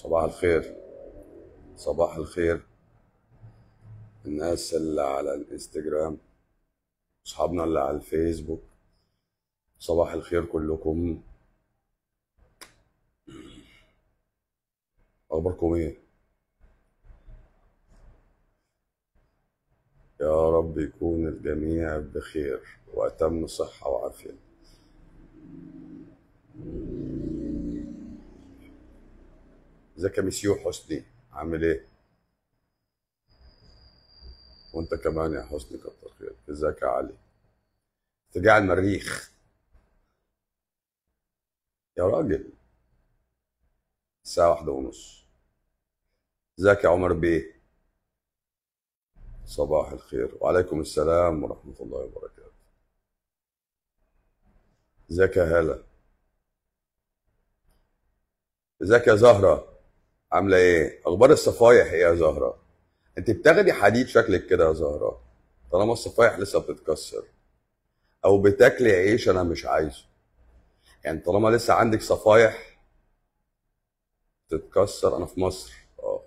صباح الخير صباح الخير الناس اللي على الانستجرام اصحابنا اللي على الفيسبوك صباح الخير كلكم اخباركم ايه يا رب يكون الجميع بخير واتم صحة وعافية ازيك يا مسيو حسني عامل ايه وانت كمان يا حسني كتر خيرك ازيك يا علي ارتجاع المريخ يا راجل الساعة واحدة ونص ازيك يا عمر بيه صباح الخير وعليكم السلام ورحمة الله وبركاته ازيك يا هالة ازيك يا زهرة عاملة ايه اخبار الصفايح ايه يا زهرة انت بتاخدي حديد شكلك كده يا زهرة طالما الصفايح لسه بتتكسر او بتاكلي عيش انا مش عايزه يعني طالما لسه عندك صفايح تتكسر انا في مصر اه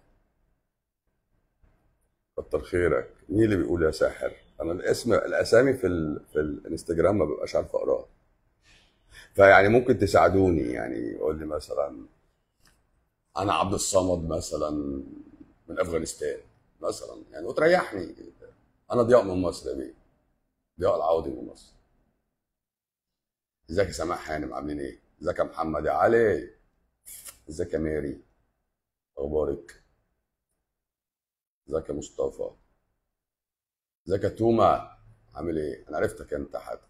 كتر خيرك مين اللي بيقول يا ساحر انا الاسم الاسامي في ال... في الانستجرام ما ببقاش عارف اقراها فيعني ممكن تساعدوني يعني يقول لي مثلا انا عبد الصمد مثلا من افغانستان مثلا يعني وتريحني انا ضياء من مصر يا بيه ضياء العوضي من مصر ازيك يا سماح هانم عاملين ايه ازيك يا محمد يا علي ازيك يا ماري اخبارك ازيك يا مصطفى ازيك يا توما عامل ايه انا عرفتك انت حد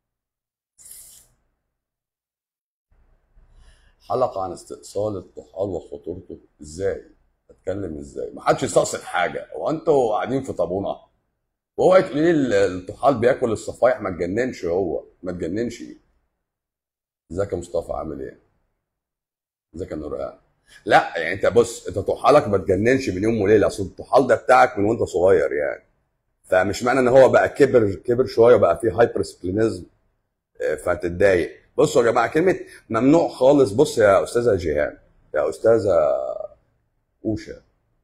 حلقة عن استئصال الطحال وخطورته ازاي اتكلم ازاي ما حدش يستأصل حاجة هو انتوا قاعدين في طابونة وهو تقولي لي الطحال بياكل الصفايح ما تجننش هو ما تجننش ازيك يا مصطفى عامل ايه ازيك يا نوران لا يعني انت بص انت طحالك ما تجننش من يوم وليله اصل الطحال ده بتاعك من وانت صغير يعني فمش معنى ان هو بقى كبر كبر شويه وبقى فيه هايبر سبلينيزم فتتضايق بصوا يا جماعه كلمه ممنوع خالص بص يا استاذه جيهان يا استاذه اوشا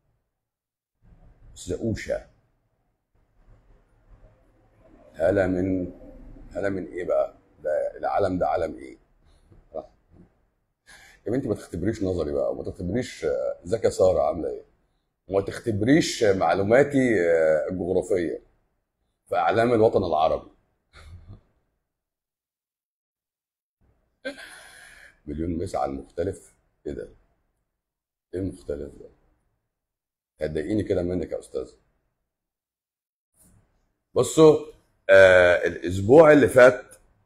استاذه اوشا هلا من هلا من ايه بقى ده العالم ده عالم ايه يا بنتي ما تختبريش نظري بقى وما تختبريش آه، ازيك يا ساره عامله ايه وما تختبريش معلوماتي آه، الجغرافيه في اعلام الوطن العربي مليون مسا على المختلف ايه ده ايه المختلف ده هتضايقيني كده منك يا استاذ بصوا آه الاسبوع اللي فات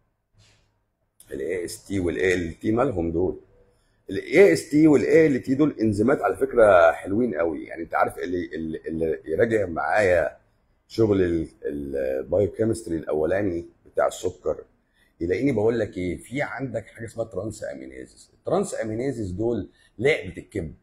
الاي اس تي والاي ال تي مالهم دول الاي اس تي والاي ال تي دول انزيمات على فكره حلوين قوي يعني انت عارف اللي اللي, اللي يراجع معايا شغل البايوكيمستري الاولاني بتاع السكر يلاقيني بقول لك ايه في عندك حاجه اسمها ترانس امينيزز الترانس امينيزز دول لعبه الكبد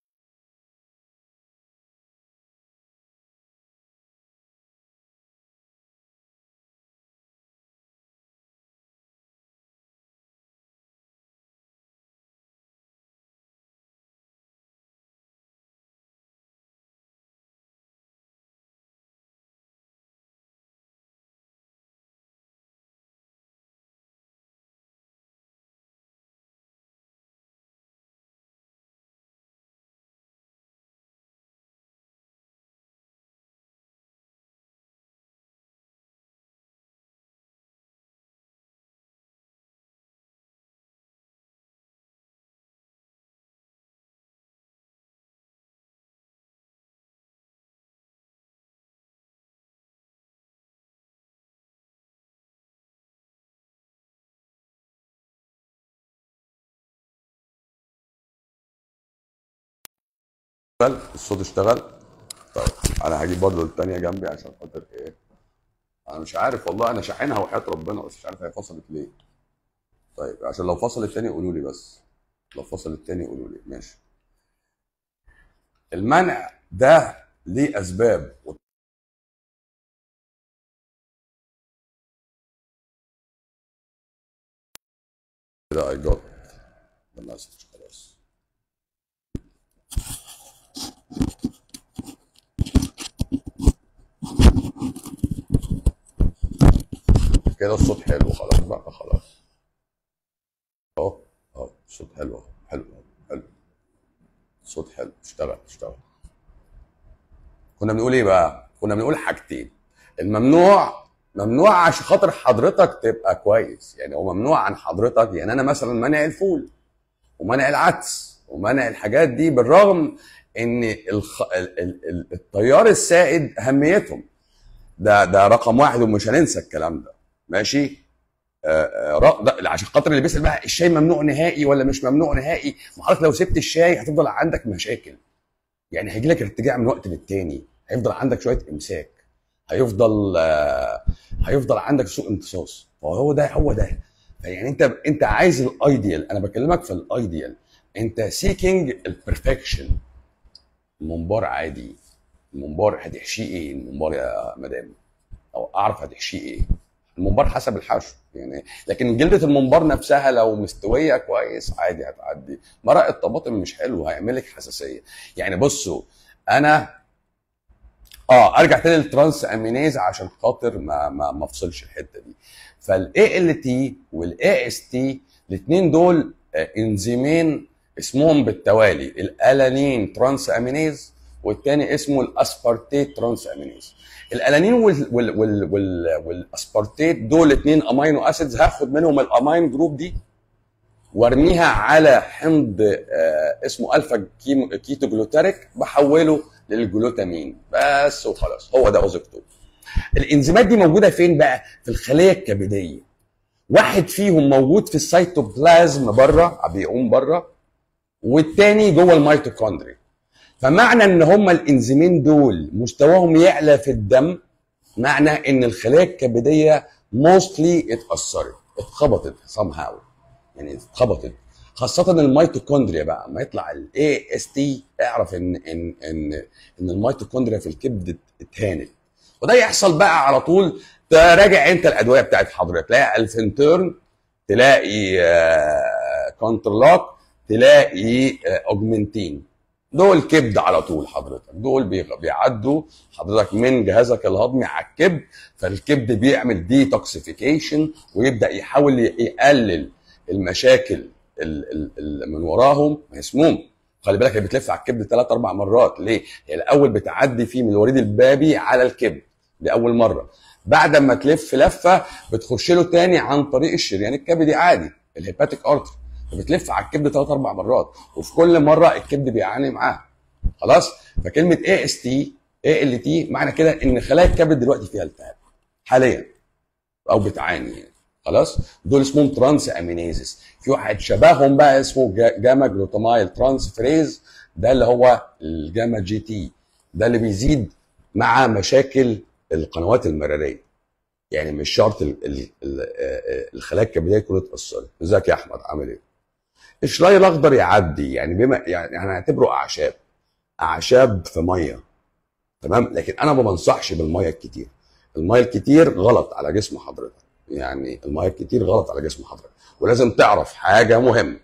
اشتغل الصوت اشتغل طيب انا هجيب برضه الثانيه جنبي عشان خاطر ايه انا مش عارف والله انا شاحنها وحياه ربنا بس مش عارف هي فصلت ليه طيب عشان لو فصلت تاني قولوا لي بس لو فصلت تاني قولوا لي ماشي المنع ده ليه اسباب كده اي جوت the message خلاص كده الصوت حلو خلاص بقى خلاص اهو اهو الصوت حلو اهو حلو حلو الصوت حلو اشتغل اشتغل كنا بنقول ايه بقى كنا بنقول حاجتين الممنوع ممنوع عشان خاطر حضرتك تبقى كويس يعني هو ممنوع عن حضرتك يعني انا مثلا منع الفول ومنع العدس ومنع الحاجات دي بالرغم ان الخ... ال... ال... ال- التيار السائد اهميتهم ده ده رقم واحد ومش هننسى الكلام ده ماشي آه، آه، ر- ده عشان خاطر اللي بيسال بقى الشاي ممنوع نهائي ولا مش ممنوع نهائي ما حضرتك لو سبت الشاي هتفضل عندك مشاكل يعني هيجي لك ارتجاع من وقت للتاني هيفضل عندك شويه امساك هيفضل آه، هيفضل عندك سوء امتصاص فهو ده هو ده يعني انت انت عايز الايديال انا بكلمك في الايديال انت سيكينج البرفكشن الممبار عادي الممبار هتحشيه ايه الممبار يا مدام او اعرف هتحشيه ايه الممبار حسب الحشو يعني لكن جلده الممبار نفسها لو مستويه كويس عادي هتعدي مرق الطماطم مش حلو هيعمل لك حساسيه يعني بصوا انا اه ارجع تاني للترانس امينيز عشان خاطر ما ما ما افصلش الحته دي فالاي ال تي والاي اس تي الاثنين دول آه، انزيمين اسمهم بالتوالي الالانين ترانس امينيز والتاني اسمه الاسبارتيت ترانس امينيز الالانين وال وال وال وال والاسبارتيت دول اثنين امينو اسيدز هاخد منهم الامين جروب دي وارميها على حمض آه، اسمه الفا كيمو- كيتو جلوتاريك بحوله للجلوتامين بس وخلاص هو ده وظيفته الانزيمات دي موجوده فين بقى في الخليه الكبديه واحد فيهم موجود في السيتوبلازم بره بيقوم بره والتاني جوه الميتوكوندريا فمعنى ان هما الانزيمين دول مستواهم يعلى في الدم معنى ان الخلايا الكبديه موستلي اتاثرت اتخبطت somehow يعني اتخبطت خاصة الميتوكوندريا بقى ما يطلع الاي اس تي اعرف ان ان ان ان الميتوكوندريا في الكبد اتهانت وده يحصل بقى على طول تراجع انت الادويه بتاعت حضرتك تلاقي الفنتيرن تلاقي آه، كونترلوك تلاقي آه، اوجمنتين دول كبد على طول حضرتك دول بيغ- بيعدوا حضرتك من جهازك الهضمي على الكبد فالكبد بيعمل ديتوكسيفيكيشن ويبدا يحاول ي- يقلل المشاكل ال- ال- ال- من وراهم ما هي سموم خلي بالك هي بتلف على الكبد ثلاث اربع مرات ليه؟ هي الاول بتعدي فيه من الوريد البابي على الكبد دي اول مره بعد ما تلف لفه بتخش له تاني عن طريق الشريان الكبدي عادي الهيباتيك ارتري فبتلف على الكبد ثلاث اربع مرات وفي كل مره الكبد بيعاني معاها خلاص فكلمه اي اس تي اي ال تي معنى كده ان خلايا الكبد دلوقتي فيها التهاب حاليا او بتعاني يعني خلاص دول اسمهم ترانس امينيزز في واحد شبههم بقى اسمه جا- جاما جلوتامايل ترانس فريز ده اللي هو الجاما جي تي ده اللي بيزيد مع مشاكل القنوات المراريه يعني مش شرط ال- ال- ال- آه، الخلايا الكبديه تكون اتاثرت ازيك يا احمد عامل ايه الشلاي الاخضر يعدي يعني بما يعني هنعتبره اعشاب اعشاب في ميه تمام لكن انا ما بنصحش بالميه الكتير الميه الكتير غلط على جسم حضرتك يعني الميه الكتير غلط على جسم حضرتك ولازم تعرف حاجه مهمه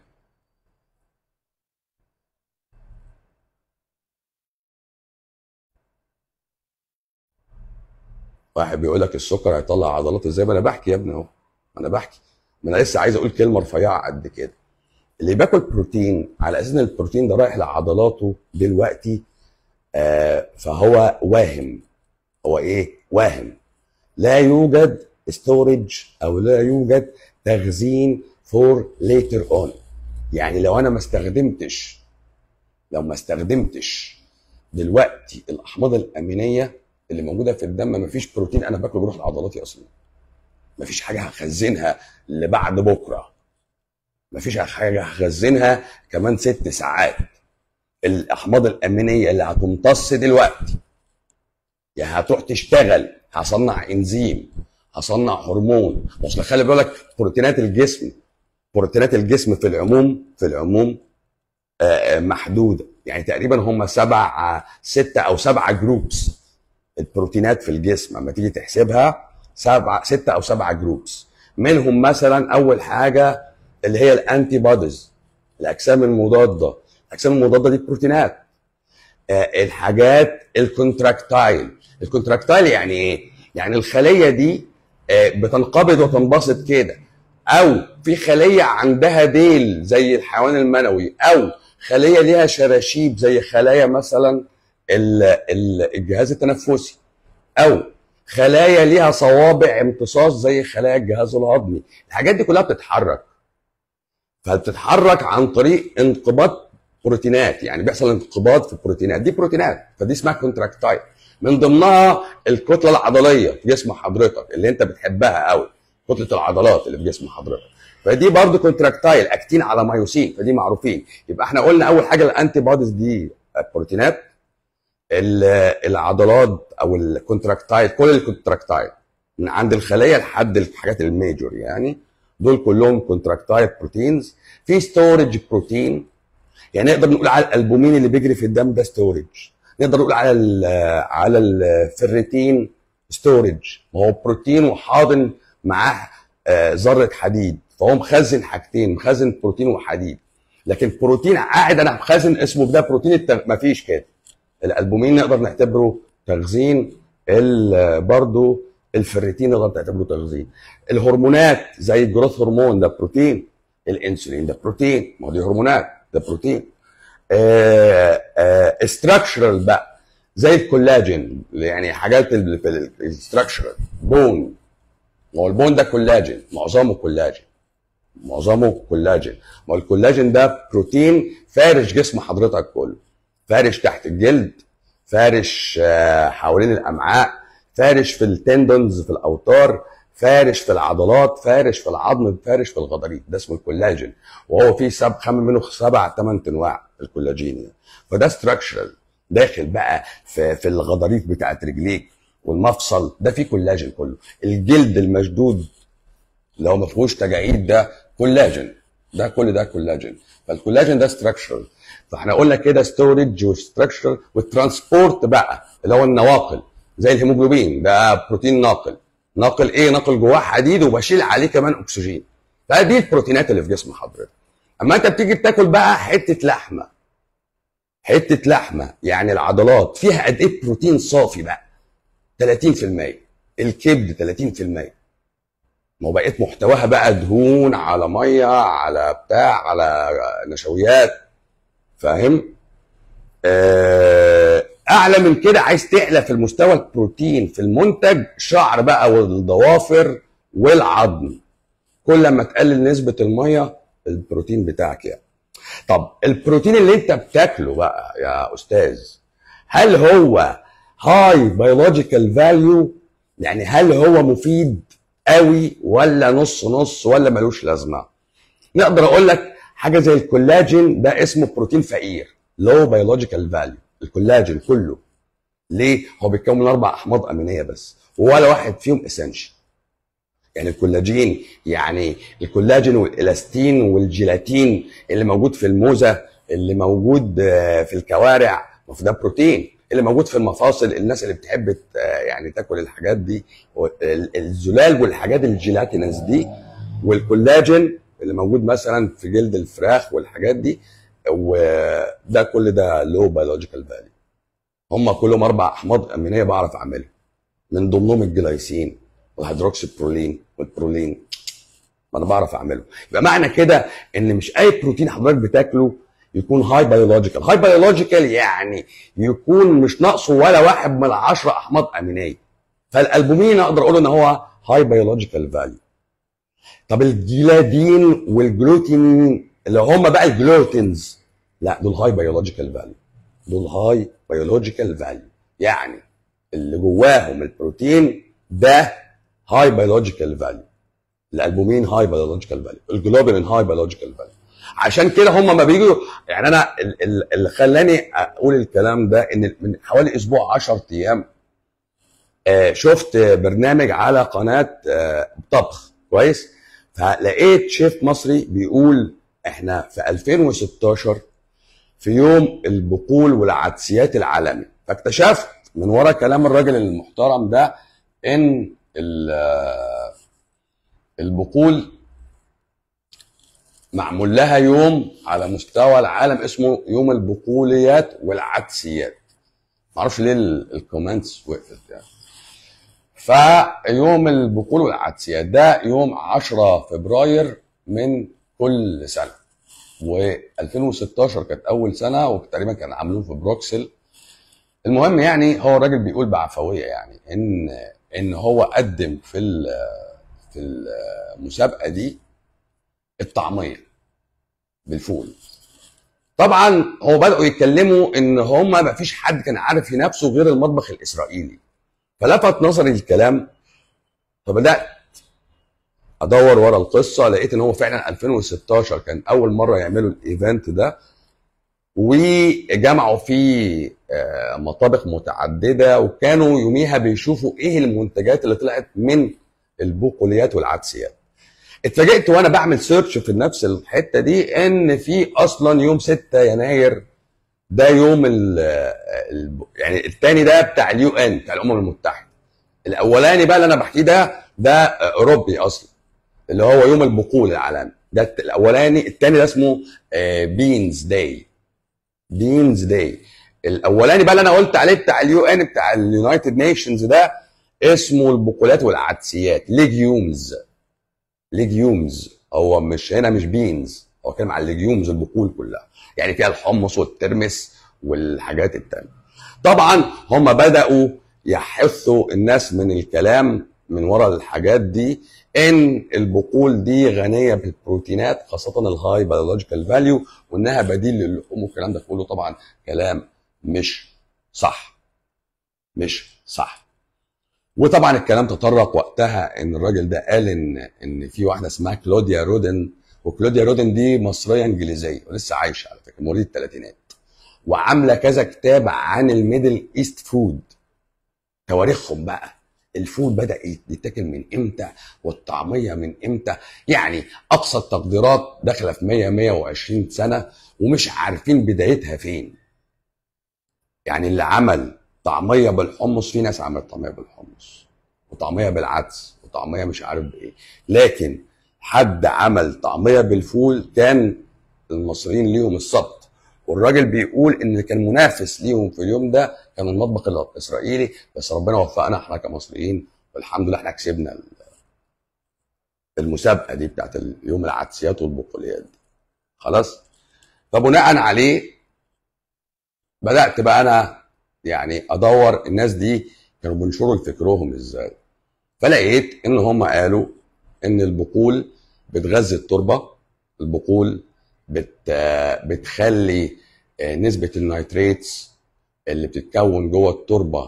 واحد بيقول لك السكر هيطلع عضلات ازاي ما انا بحكي يا ابني اهو ما انا بحكي ما انا لسه عايز اقول كلمه رفيعه قد كده اللي بياكل بروتين على اساس ان البروتين ده رايح لعضلاته دلوقتي آه فهو واهم هو ايه واهم لا يوجد ستورج او لا يوجد تخزين فور ليتر اون يعني لو انا ما استخدمتش لو ما استخدمتش دلوقتي الاحماض الامينيه اللي موجوده في الدم ما فيش بروتين انا باكله بيروح لعضلاتي اصلا ما فيش حاجه هخزنها لبعد بكره ما فيش حاجه هخزنها كمان ست ساعات الاحماض الامينيه اللي هتمتص دلوقتي يا هتروح تشتغل هصنع انزيم هصنع هرمون اصل خلي بالك بروتينات الجسم بروتينات الجسم في العموم في العموم آه، آه، محدوده يعني تقريبا هم سبع ستة او سبعة جروبس البروتينات في الجسم لما تيجي تحسبها سبعة ستة او سبعة جروبس منهم مثلا اول حاجه اللي هي الانتي بوديز الاجسام المضاده الاجسام المضاده دي بروتينات آه، الحاجات الكونتراكتايل الكونتراكتايل يعني ايه يعني الخليه دي آه، بتنقبض وتنبسط كده او في خليه عندها ديل زي الحيوان المنوي او خليه ليها شراشيب زي خلايا مثلا ال- ال- الجهاز التنفسي او خلايا ليها صوابع امتصاص زي خلايا الجهاز الهضمي الحاجات دي كلها بتتحرك فبتتحرك عن طريق انقباض بروتينات يعني بيحصل انقباض في البروتينات دي بروتينات فدي اسمها كونتراكتايل من ضمنها الكتله العضليه في جسم حضرتك اللي انت بتحبها قوي كتله العضلات اللي في جسم حضرتك فدي برضه كونتراكتايل اكتين على مايوسين فدي معروفين يبقى احنا قلنا اول حاجه الانتي بوديز دي بروتينات ال- العضلات او الكونتراكتايل كل الكونتراكتايل من عند الخليه لحد الحاجات الميجور يعني دول كلهم كونتراكتايل بروتينز في ستورج بروتين يعني نقدر نقول على الالبومين اللي بيجري في الدم ده ستورج نقدر نقول على ال على الفيريتين ستورج ما هو بروتين وحاضن معاه آه، ذره حديد فهو مخزن حاجتين مخزن بروتين وحديد لكن بروتين قاعد انا مخزن اسمه ده بروتين التغ... مفيش كده الالبومين نقدر نعتبره تخزين ال- برضو الفريتين نقدر تعتبره تخزين الهرمونات زي الجروث هرمون ده بروتين الانسولين ده بروتين ما هو دي هرمونات ده بروتين استراكشرال بقى زي الكولاجين يعني حاجات الاستراكشرال بون ما هو البون ده كولاجين معظمه كولاجين معظمه كولاجين ما هو الكولاجين ده بروتين فارش جسم حضرتك كله فارش تحت الجلد فارش آه، حوالين الامعاء فارش في التندونز في الاوتار فارش في العضلات فارش في العظم فارش في الغضاريف ده اسمه الكولاجين وهو فيه سب خمن منه سبع ثمان انواع الكولاجين يعني. فده ستراكشرال داخل بقى في, في الغضاريف بتاعت رجليك والمفصل ده فيه كولاجين كله الجلد المشدود لو ما فيهوش تجاعيد ده كولاجين ده كل ده كولاجين فالكولاجين ده ستراكشرال فاحنا قلنا كده ستورج وستراكشرال والترانسبورت بقى اللي هو النواقل زي الهيموجلوبين ده بروتين ناقل ناقل ايه ناقل جواه حديد وبشيل عليه كمان اكسجين فدي البروتينات اللي في جسم حضرتك اما انت بتيجي بتاكل بقى حته لحمه حته لحمه يعني العضلات فيها قد ايه بروتين صافي بقى 30% الكبد 30% ما هو بقيت محتواها بقى دهون على ميه على بتاع على نشويات فاهم آه، اعلى من كده عايز تعلى في المستوى البروتين في المنتج شعر بقى والضوافر والعظم كل ما تقلل نسبه الميه البروتين بتاعك يعني طب البروتين اللي انت بتاكله بقى يا استاذ هل هو هاي بيولوجيكال فاليو يعني هل هو مفيد قوي ولا نص نص ولا ملوش لازمه نقدر اقول لك حاجه زي الكولاجين ده اسمه بروتين فقير لو بيولوجيكال فاليو الكولاجين كله ليه هو بيتكون من اربع احماض امينيه بس ولا واحد فيهم اسينشال يعني الكولاجين يعني الكولاجين والالاستين والجيلاتين اللي موجود في الموزه اللي موجود آه، في الكوارع ما في ده بروتين اللي موجود في المفاصل الناس اللي بتحب ت- آه، يعني تاكل الحاجات دي ال- الزلال والحاجات الجيلاتينس دي والكولاجين اللي موجود مثلا في جلد الفراخ والحاجات دي وده كل ده لو بيولوجيكال فاليو هم كلهم اربع احماض امينيه بعرف اعملها من ضمنهم الجلايسين والهيدروكسي برولين والبرولين ما انا بعرف اعمله يبقى معنى كده ان مش اي بروتين حضرتك بتاكله يكون هاي بيولوجيكال هاي بيولوجيكال يعني يكون مش ناقصه ولا واحد من العشرة احماض امينيه فالالبومين اقدر اقول ان هو هاي بيولوجيكال فاليو طب الجيلادين والجلوتين اللي هم بقى الجلوتينز لا دول هاي بيولوجيكال فاليو دول هاي بيولوجيكال فاليو يعني اللي جواهم البروتين ده هاي بيولوجيكال فاليو الالبومين هاي بيولوجيكال فاليو الجلوبولين هاي بيولوجيكال فاليو عشان كده هم ما بيجوا يعني انا ال- ال- اللي خلاني اقول الكلام ده ان من حوالي اسبوع 10 ايام آه، شفت برنامج على قناه آه، طبخ كويس فلقيت شيف مصري بيقول احنا في 2016 في يوم البقول والعدسيات العالمي فاكتشفت من ورا كلام الراجل المحترم ده ان ال- آه، البقول معمول لها يوم على مستوى العالم اسمه يوم البقوليات والعدسيات معرفش ليه ال- الكومنتس وقفت يعني فيوم البقول والعدسيات ده يوم 10 فبراير من كل سنه و2016 كانت اول سنه وتقريبا كان عاملوه في بروكسل المهم يعني هو الراجل بيقول بعفويه يعني ان ان هو قدم في ال- في المسابقه دي الطعميه بالفول طبعا هو بداوا يتكلموا ان هم ما فيش حد كان عارف ينافسه غير المطبخ الاسرائيلي فلفت نظري الكلام فبدات ادور ورا القصه لقيت ان هو فعلا 2016 كان اول مره يعملوا الايفنت ده وجمعوا فيه آه، مطابخ متعدده وكانوا يوميها بيشوفوا ايه المنتجات اللي طلعت من البقوليات والعدسيات اتفاجئت وانا بعمل سيرش في نفس الحته دي ان في اصلا يوم 6 يناير ده يوم ال ال يعني الثاني ده بتاع اليو ان بتاع الامم المتحده الاولاني بقى اللي انا بحكيه ده ده اوروبي اصلا اللي هو يوم البقول العالمي ده الاولاني الثاني ده اسمه بينز داي بينز داي الاولاني بقى اللي انا قلت عليه بتاع اليو ان بتاع اليونايتد نيشنز ده اسمه البقولات والعدسيات ليجيومز ليجيومز هو مش هنا مش بينز هو كلام على الليجيومز البقول كلها يعني فيها الحمص والترمس والحاجات التانية طبعا هم بدأوا يحثوا الناس من الكلام من ورا الحاجات دي ان البقول دي غنيه بالبروتينات خاصه الهاي بيولوجيكال فاليو وانها بديل للحوم والكلام ده كله طبعا كلام مش صح مش صح وطبعا الكلام تطرق وقتها ان الراجل ده قال ان ان في واحده اسمها كلوديا رودن وكلوديا رودن دي مصريه انجليزيه ولسه عايشه على فكره مواليد الثلاثينات وعامله كذا كتاب عن الميدل ايست فود تواريخهم بقى الفول بدا يتاكل من امتى والطعميه من امتى يعني اقصى التقديرات داخله في 100 120 سنه ومش عارفين بدايتها فين يعني اللي عمل طعميه بالحمص في ناس عملت طعميه بالحمص وطعميه بالعدس وطعميه مش عارف بايه لكن حد عمل طعميه بالفول كان المصريين ليهم السبط والراجل بيقول ان اللي كان منافس ليهم في اليوم ده كان المطبخ الاسرائيلي بس ربنا وفقنا احنا كمصريين والحمد لله احنا كسبنا المسابقه دي بتاعت اليوم العدسيات والبقوليات دي خلاص فبناء عليه بدات بقى انا يعني ادور الناس دي كانوا بينشروا فكرهم ازاي فلقيت ان هم قالوا ان البقول بتغذي التربه البقول بت بتخلي نسبه النيتريتس اللي بتتكون جوه التربه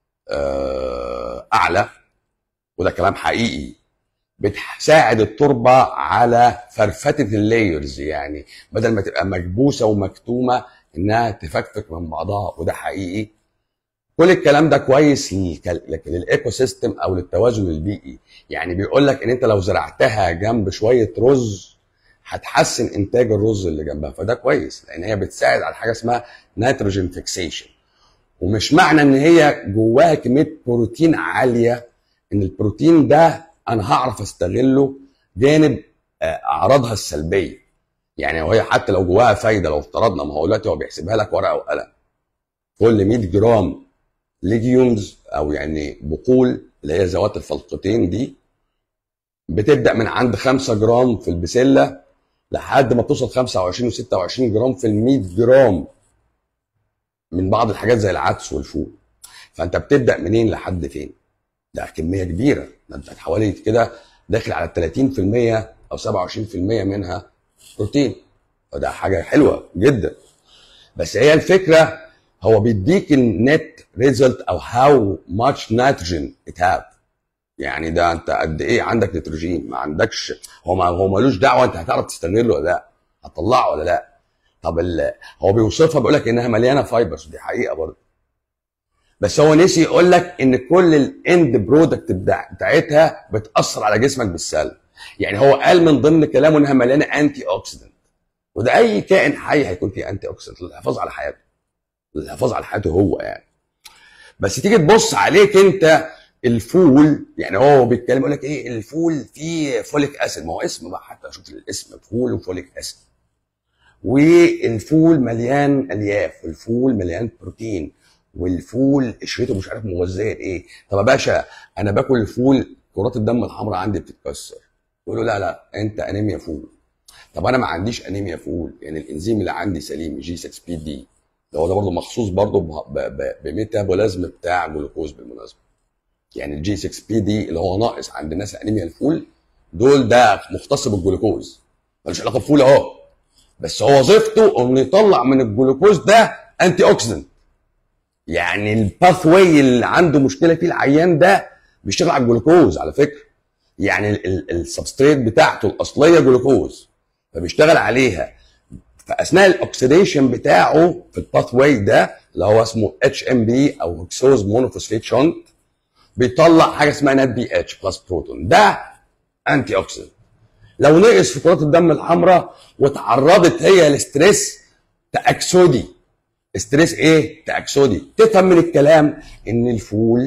اعلى وده كلام حقيقي بتساعد التربه على فرفتة اللايرز يعني بدل ما تبقى مكبوسه ومكتومه انها تفكفك من بعضها وده حقيقي كل الكلام ده كويس لكن للايكو سيستم او للتوازن البيئي يعني بيقول لك ان انت لو زرعتها جنب شويه رز هتحسن انتاج الرز اللي جنبها فده كويس لان هي بتساعد على حاجه اسمها نيتروجين فيكسيشن ومش معنى ان هي جواها كميه بروتين عاليه ان البروتين ده انا هعرف استغله جانب اعراضها السلبيه يعني وهي حتى لو جواها فايده لو افترضنا ما هو دلوقتي هو بيحسبها لك ورقه وقلم كل 100 جرام ليجيومز او يعني بقول اللي هي ذوات الفلقتين دي بتبدا من عند 5 جرام في البسله لحد ما توصل 25 و26 جرام في ال 100 جرام من بعض الحاجات زي العدس والفول فانت بتبدا منين لحد فين ده كميه كبيره ده انت حوالي كده داخل على 30% او 27% منها بروتين فده حاجه حلوه جدا بس هي الفكره هو بيديك النت ريزلت او هاو ماتش نيتروجين ات هاف يعني ده انت قد ايه عندك نيتروجين ما عندكش هو ما هو ملوش دعوه انت هتعرف تستغله ولا لا هتطلعه ولا لا طب هو بيوصفها بيقول لك انها مليانه فايبرز دي حقيقه برضه بس هو نسي يقول لك ان كل الاند برودكت بتاعتها بتاثر على جسمك بالسلب يعني هو قال من ضمن كلامه انها مليانه انتي اوكسيدنت وده اي كائن حي هيكون فيه انتي اوكسيدنت للحفاظ على حياته للحفاظ على حياته هو يعني بس تيجي تبص عليك انت الفول يعني هو بيتكلم يقول لك ايه الفول فيه فوليك اسيد ما هو اسم بقى حتى شوف الاسم فول وفوليك اسيد والفول مليان الياف والفول مليان بروتين والفول قشرته مش عارف مغذيه ايه طب يا باشا انا باكل الفول كرات الدم الحمراء عندي بتتكسر يقول له لا لا انت انيميا فول طب انا ما عنديش انيميا فول يعني الانزيم اللي عندي سليم جي 6 بي دي ده هو ده برضه مخصوص برضه بميتابوليزم بتاع جلوكوز بالمناسبه يعني الجي 6 بي دي اللي هو ناقص عند الناس انيميا الفول دول ده مختص بالجلوكوز ملوش علاقه بفول اهو بس هو وظيفته انه يطلع من الجلوكوز ده انتي اوكسيدنت يعني الباث واي اللي عنده مشكله فيه العيان ده بيشتغل على الجلوكوز على فكره يعني السبستريت بتاعته الاصليه جلوكوز فبيشتغل عليها فاثناء الاكسديشن بتاعه في الباث واي ده اللي هو اسمه اتش ام بي او هكسوز مونوفوسفيت شنت بيطلع حاجه اسمها نات بي اتش بلس بروتون ده انتي اوكسيدنت لو نقص في كرات الدم الحمراء وتعرضت هي لستريس تاكسودي ستريس ايه تاكسودي تفهم من الكلام ان الفول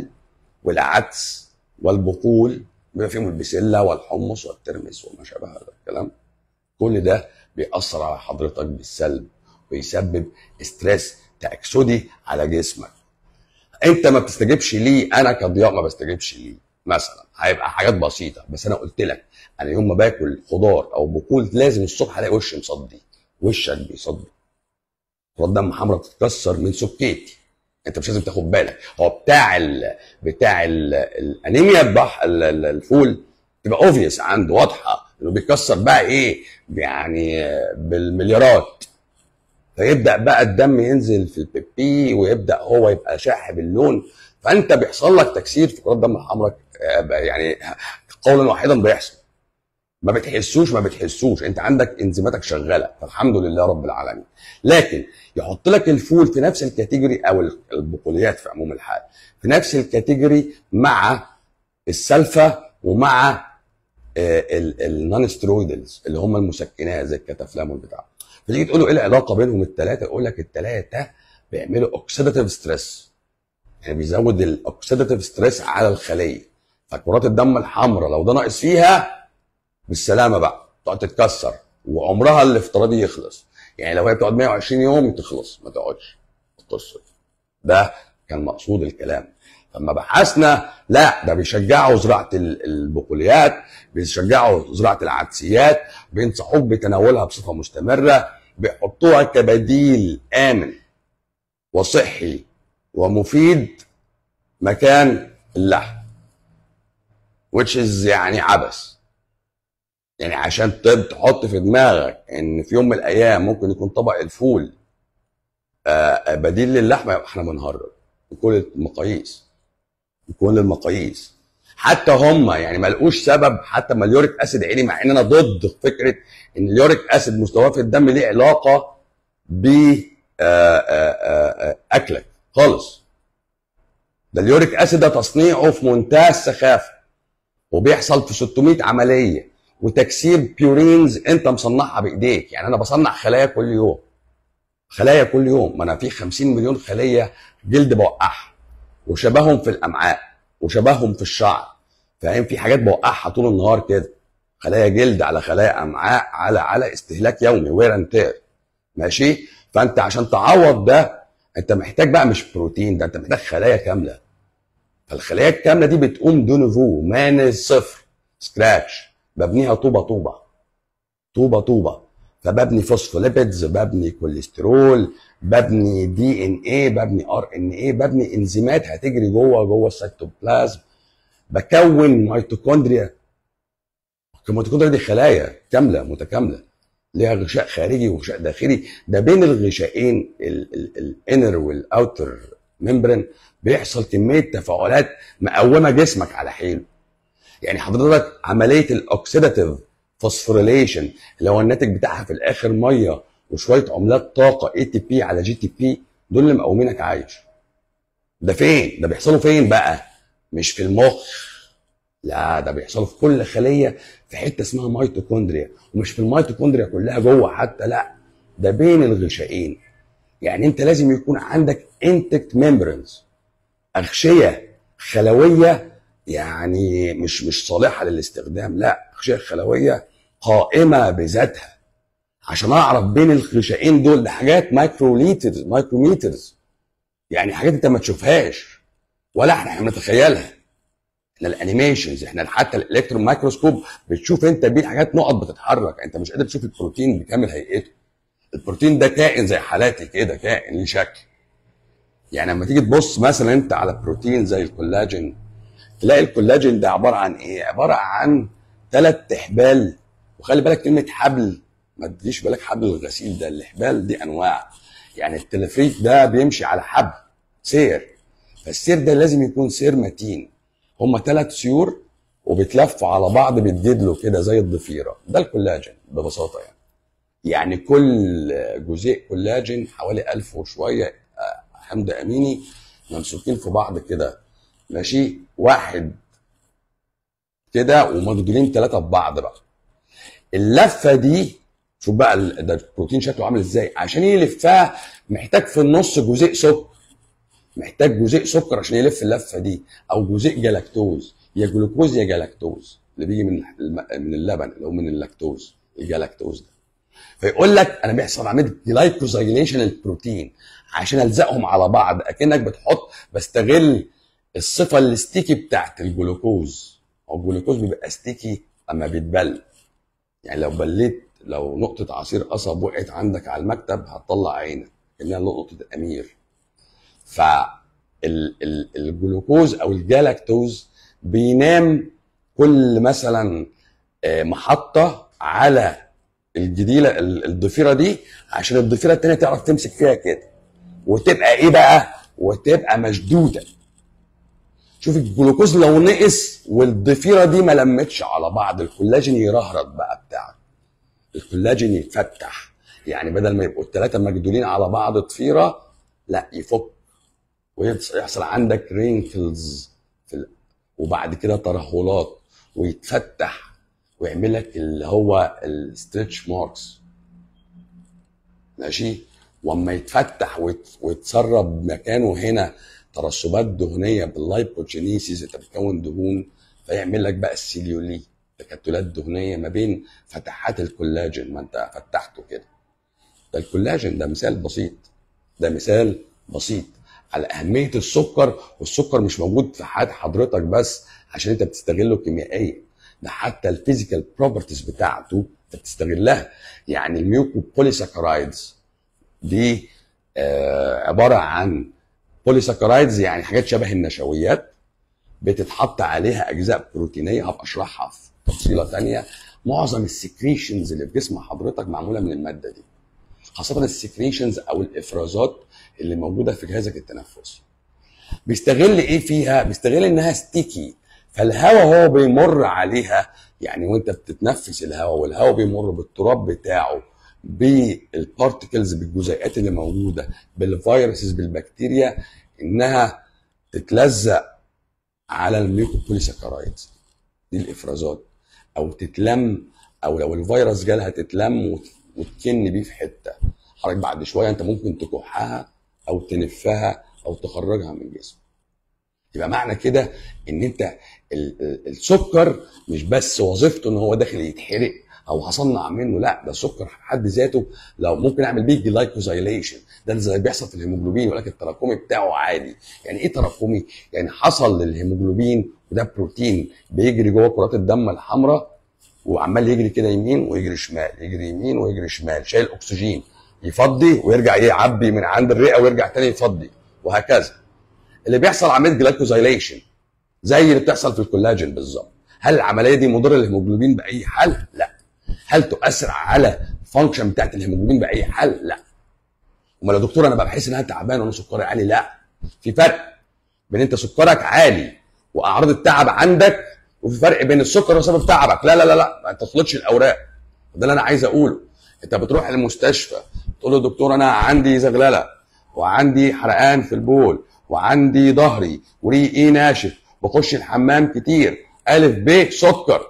والعدس والبقول بما فيهم البسله والحمص والترمس وما شابه هذا الكلام كل ده بيأثر على حضرتك بالسلب ويسبب ستريس تاكسودي على جسمك انت ما بتستجيبش ليه انا كضياء ما بستجيبش ليه مثلا هيبقى حاجات بسيطه بس انا قلت لك انا يوم ما باكل خضار او بقول لازم الصبح الاقي وشي مصدي وشك بيصدي كرات دم حمراء بتتكسر من سكيتي انت مش لازم تاخد بالك هو بتاع ال بتاع ال الانيميا البح الفول تبقى اوفيس عنده واضحه انه بيكسر بقى ايه يعني بالمليارات فيبدا بقى الدم ينزل في البيبي ويبدا هو يبقى شاحب اللون فانت بيحصل لك تكسير في كرات الدم الحمراء يعني قولا واحدا بيحصل ما بتحسوش ما بتحسوش انت عندك انزيماتك شغاله فالحمد لله رب العالمين لكن يحط لك الفول في نفس الكاتيجوري او البقوليات في عموم الحال في نفس الكاتيجوري مع السلفه ومع النون سترويدلز اللي هم المسكنات زي الكتافلام والبتاع فتيجي تقول له ايه العلاقه بينهم الثلاثه يقول لك الثلاثه بيعملوا اوكسيداتيف ستريس يعني بيزود الاوكسيداتيف ستريس على الخليه فكرات الدم الحمراء لو ده ناقص فيها بالسلامه بقى تقعد تتكسر وعمرها الافتراضي يخلص يعني لو هي بتقعد 120 يوم تخلص ما تقعدش القصه ده كان مقصود الكلام لما بحثنا لا ده بيشجعوا زراعه البقوليات بيشجعوا زراعه العدسيات بينصحوك بتناولها بصفه مستمره بيحطوها كبديل امن وصحي ومفيد مكان اللحم which is يعني عبث يعني عشان تحط في دماغك ان في يوم من الايام ممكن يكون طبق الفول بديل للحمه يبقى احنا بنهرج بكل المقاييس بكل المقاييس حتى هم يعني ما لقوش سبب حتى ما اليوريك اسيد عالي مع ان انا ضد فكره ان اليوريك اسيد مستواه في الدم ليه علاقه ب اكلك خالص ده اليوريك اسيد ده تصنيعه في منتهى السخافه وبيحصل في 600 عمليه وتكسير بيورينز انت مصنعها بايديك يعني انا بصنع خلايا كل يوم خلايا كل يوم ما انا في 50 مليون خليه جلد بوقعها وشبههم في الامعاء وشبههم في الشعر فاهم في حاجات بوقعها طول النهار كده خلايا جلد على خلايا امعاء على على استهلاك يومي وير اند تير ماشي فانت عشان تعوض ده انت محتاج بقى مش بروتين ده انت محتاج خلايا كامله فالخلايا الكامله دي بتقوم دونيفو من الصفر سكراتش ببنيها طوبه طوبه طوبه طوبه فببني فوسفوليبيدز ببني كوليسترول ببني دي ان ايه ببني ار ان ايه ببني انزيمات هتجري جوه جوه السيتوبلازم بكون ميتوكوندريا الميتوكوندريا دي خلايا كامله متكامله ليها غشاء خارجي وغشاء داخلي ده بين الغشائين الانر والاوتر ممبرين بيحصل كميه تفاعلات مقومه جسمك على حيله يعني حضرتك عمليه الاوكسيداتيف فوسفوريليشن اللي هو الناتج بتاعها في الاخر ميه وشويه عملات طاقه اي تي بي على جي تي بي دول اللي مقومينك عايش ده فين ده بيحصلوا فين بقى مش في المخ لا ده بيحصلوا في كل خليه في حته اسمها ميتوكوندريا ومش في الميتوكوندريا كلها جوه حتى لا ده بين الغشائين يعني انت لازم يكون عندك انتكت ميمبرنز اغشيه خلويه يعني مش مش صالحه للاستخدام لا اغشيه خلويه قائمه بذاتها عشان اعرف بين الغشائين دول ده حاجات مايكروليترز مايكروميترز يعني حاجات انت ما تشوفهاش ولا احنا بنتخيلها احنا الانيميشنز احنا حتى الالكترون مايكروسكوب بتشوف انت بيه حاجات نقط بتتحرك انت مش قادر تشوف البروتين بكامل هيئته البروتين ده كائن زي حالاتي كده كائن ليه شكل يعني لما تيجي تبص مثلا انت على بروتين زي الكولاجين تلاقي الكولاجين ده عباره عن ايه عباره عن ثلاث احبال وخلي بالك كلمه حبل ما تديش بالك حبل الغسيل ده الاحبال دي انواع يعني التلفريك ده بيمشي على حبل سير فالسير ده لازم يكون سير متين هما ثلاث سيور وبيتلفوا على بعض بيتجدلوا كده زي الضفيره ده الكولاجين ببساطه يعني يعني كل جزيء كولاجين حوالي ألف وشويه آه، حمض اميني ممسوكين في بعض كده ماشي واحد كده ومجدولين ثلاثه ببعض بقى اللفه دي شوف بقى ال- ده البروتين شكله عامل ازاي عشان يلفها محتاج في النص جزيء سكر محتاج جزيء سكر عشان يلف اللفه دي او جزيء جلاكتوز يا جلوكوز يا جلاكتوز اللي بيجي من الم- من اللبن اللي هو من اللاكتوز الجلاكتوز ده فيقول لك انا بيحصل عمليه جلايكوزايليشن البروتين عشان الزقهم على بعض اكنك بتحط بستغل الصفه الستيكي بتاعت الجلوكوز هو الجلوكوز بيبقى ستيكي اما بيتبل يعني لو بليت لو نقطة عصير قصب وقعت عندك على المكتب هتطلع عينك كأنها نقطة أمير فالجلوكوز أو الجلاكتوز بينام كل مثلا آه، محطة على الجديلة ال- الضفيرة دي عشان الضفيرة التانية تعرف تمسك فيها كده وتبقى ايه بقى؟ وتبقى مشدودة شوف الجلوكوز لو نقص والضفيرة دي ما لمتش على بعض الكولاجين يرهرط بقى بتاعك الكولاجين يتفتح يعني بدل ما يبقوا الثلاثه مجدولين على بعض ضفيره لا يفك ويحصل عندك رينكلز في ال... وبعد كده ترهلات ويتفتح ويعمل لك اللي هو الستريتش ماركس ماشي واما يتفتح ويت... ويتسرب مكانه هنا ترسبات دهنيه باللايبوجينيسيس انت بتكون دهون فيعمل لك بقى السيليولي تكتلات دهنيه ما بين فتحات الكولاجين ما انت فتحته كده ده الكولاجين ده مثال بسيط ده مثال بسيط على اهميه السكر والسكر مش موجود في حياه حضرتك بس عشان انت بتستغله كيميائيا ده حتى الفيزيكال بروبرتيز بتاعته انت بتستغلها يعني الميوكو بوليساكرايدز دي آه عباره عن بوليساكرايدز يعني حاجات شبه النشويات بتتحط عليها اجزاء بروتينيه هبقى اشرحها في تفصيله ثانيه معظم السكريشنز اللي في جسم حضرتك معموله من الماده دي خاصه السكريشنز او الافرازات اللي موجوده في جهازك التنفسي بيستغل ايه فيها بيستغل انها ستيكي فالهواء هو بيمر عليها يعني وانت بتتنفس الهواء والهواء بيمر بالتراب بتاعه بالبارتكلز بالجزيئات اللي موجوده بالفيروسز بالبكتيريا انها تتلزق على الميوكوبوليساكرايدز دي الافرازات او تتلم او لو الفيروس جالها تتلم وت- وتكن بيه في حته حضرتك بعد شويه انت ممكن تكحها او تنفها او تخرجها من الجسم يبقى معنى كده ان انت ال- ال- السكر مش بس وظيفته ان هو داخل يتحرق او هصنع منه لا ده السكر في حد ذاته لو ممكن اعمل بيه جلايكوزايليشن ده اللي زي بيحصل في الهيموجلوبين ولكن التراكمي بتاعه عادي يعني ايه تراكمي يعني حصل للهيموجلوبين وده بروتين بيجري جوه كرات الدم الحمراء وعمال يجري كده يمين ويجري شمال يجري يمين ويجري شمال شايل اكسجين يفضي ويرجع يعبي من عند الرئه ويرجع تاني يفضي وهكذا اللي بيحصل عمليه جلايكوزايليشن زي اللي بتحصل في الكولاجين بالظبط هل العمليه دي مضره للهيموجلوبين باي حال لا هل تؤثر على الفانكشن بتاعت الهيموجلوبين باي حال لا امال يا دكتور انا بقى بحس ان انا تعبان وانا سكري عالي لا في فرق بين انت سكرك عالي واعراض التعب عندك وفي فرق بين السكر وسبب تعبك لا لا لا لا ما تخلطش الاوراق ده اللي انا عايز اقوله انت بتروح المستشفى تقول له دكتور انا عندي زغلله وعندي حرقان في البول وعندي ظهري وريقي ناشف بخش الحمام كتير الف ب سكر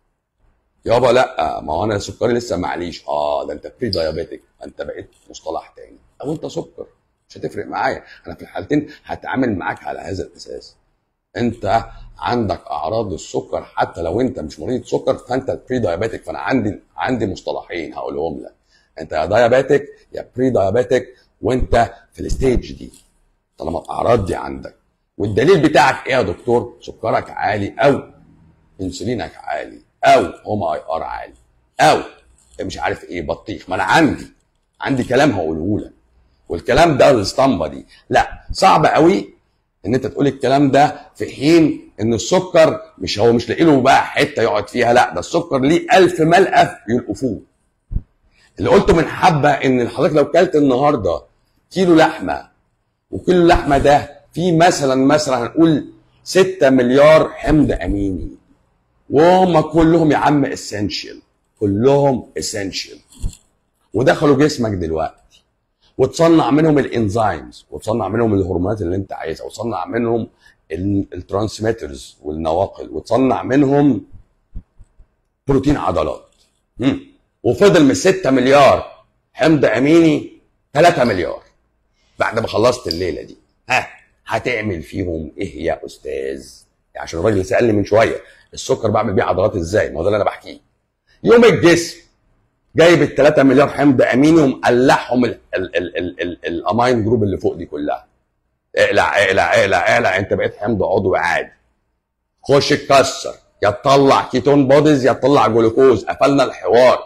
يابا لا ما هو انا سكري لسه معليش اه ده انت بري دايابيتك انت بقيت مصطلح تاني او انت سكر مش هتفرق معايا انا في الحالتين هتعامل معاك على هذا الاساس انت عندك اعراض السكر حتى لو انت مش مريض سكر فانت بري دايابيتك فانا عندي عندي مصطلحين هقولهم لك انت يا دايابيتك يا بري دايابيتك وانت في الستيج دي طالما الاعراض دي عندك والدليل بتاعك ايه يا دكتور سكرك عالي او انسولينك عالي او هوم اي ار عالي او مش عارف ايه بطيخ ما انا عندي عندي كلام هقوله لك والكلام ده الاسطمبه دي لا صعب قوي ان انت تقول الكلام ده في حين ان السكر مش هو مش لاقي له بقى حته يقعد فيها لا ده السكر ليه ألف ملقف يلقفوه اللي قلته من حبه ان حضرتك لو كلت النهارده كيلو لحمه وكيلو اللحمه ده فيه مثلا مثلا هنقول 6 مليار حمض اميني وهم كلهم يا عم اسينشال كلهم اسينشال ودخلوا جسمك دلوقتي وتصنع منهم الانزيمز وتصنع منهم الهرمونات اللي انت عايزها وتصنع منهم الترانسميترز والنواقل وتصنع منهم بروتين عضلات مم. وفضل من 6 مليار حمض اميني 3 مليار بعد ما خلصت الليله دي ها هتعمل فيهم ايه يا استاذ عشان الراجل سالني من شويه السكر بعمل بيه عضلات ازاي ما هو ده اللي انا بحكيه يوم الجسم جايب ال 3 مليار حمض اميني ومقلعهم ال- ال- ال- ال- ال- الامين جروب اللي فوق دي كلها اقلع اقلع اقلع اقلع انت بقيت حمض عضوي عادي خش اتكسر يا تطلع كيتون بوديز يا تطلع جلوكوز قفلنا الحوار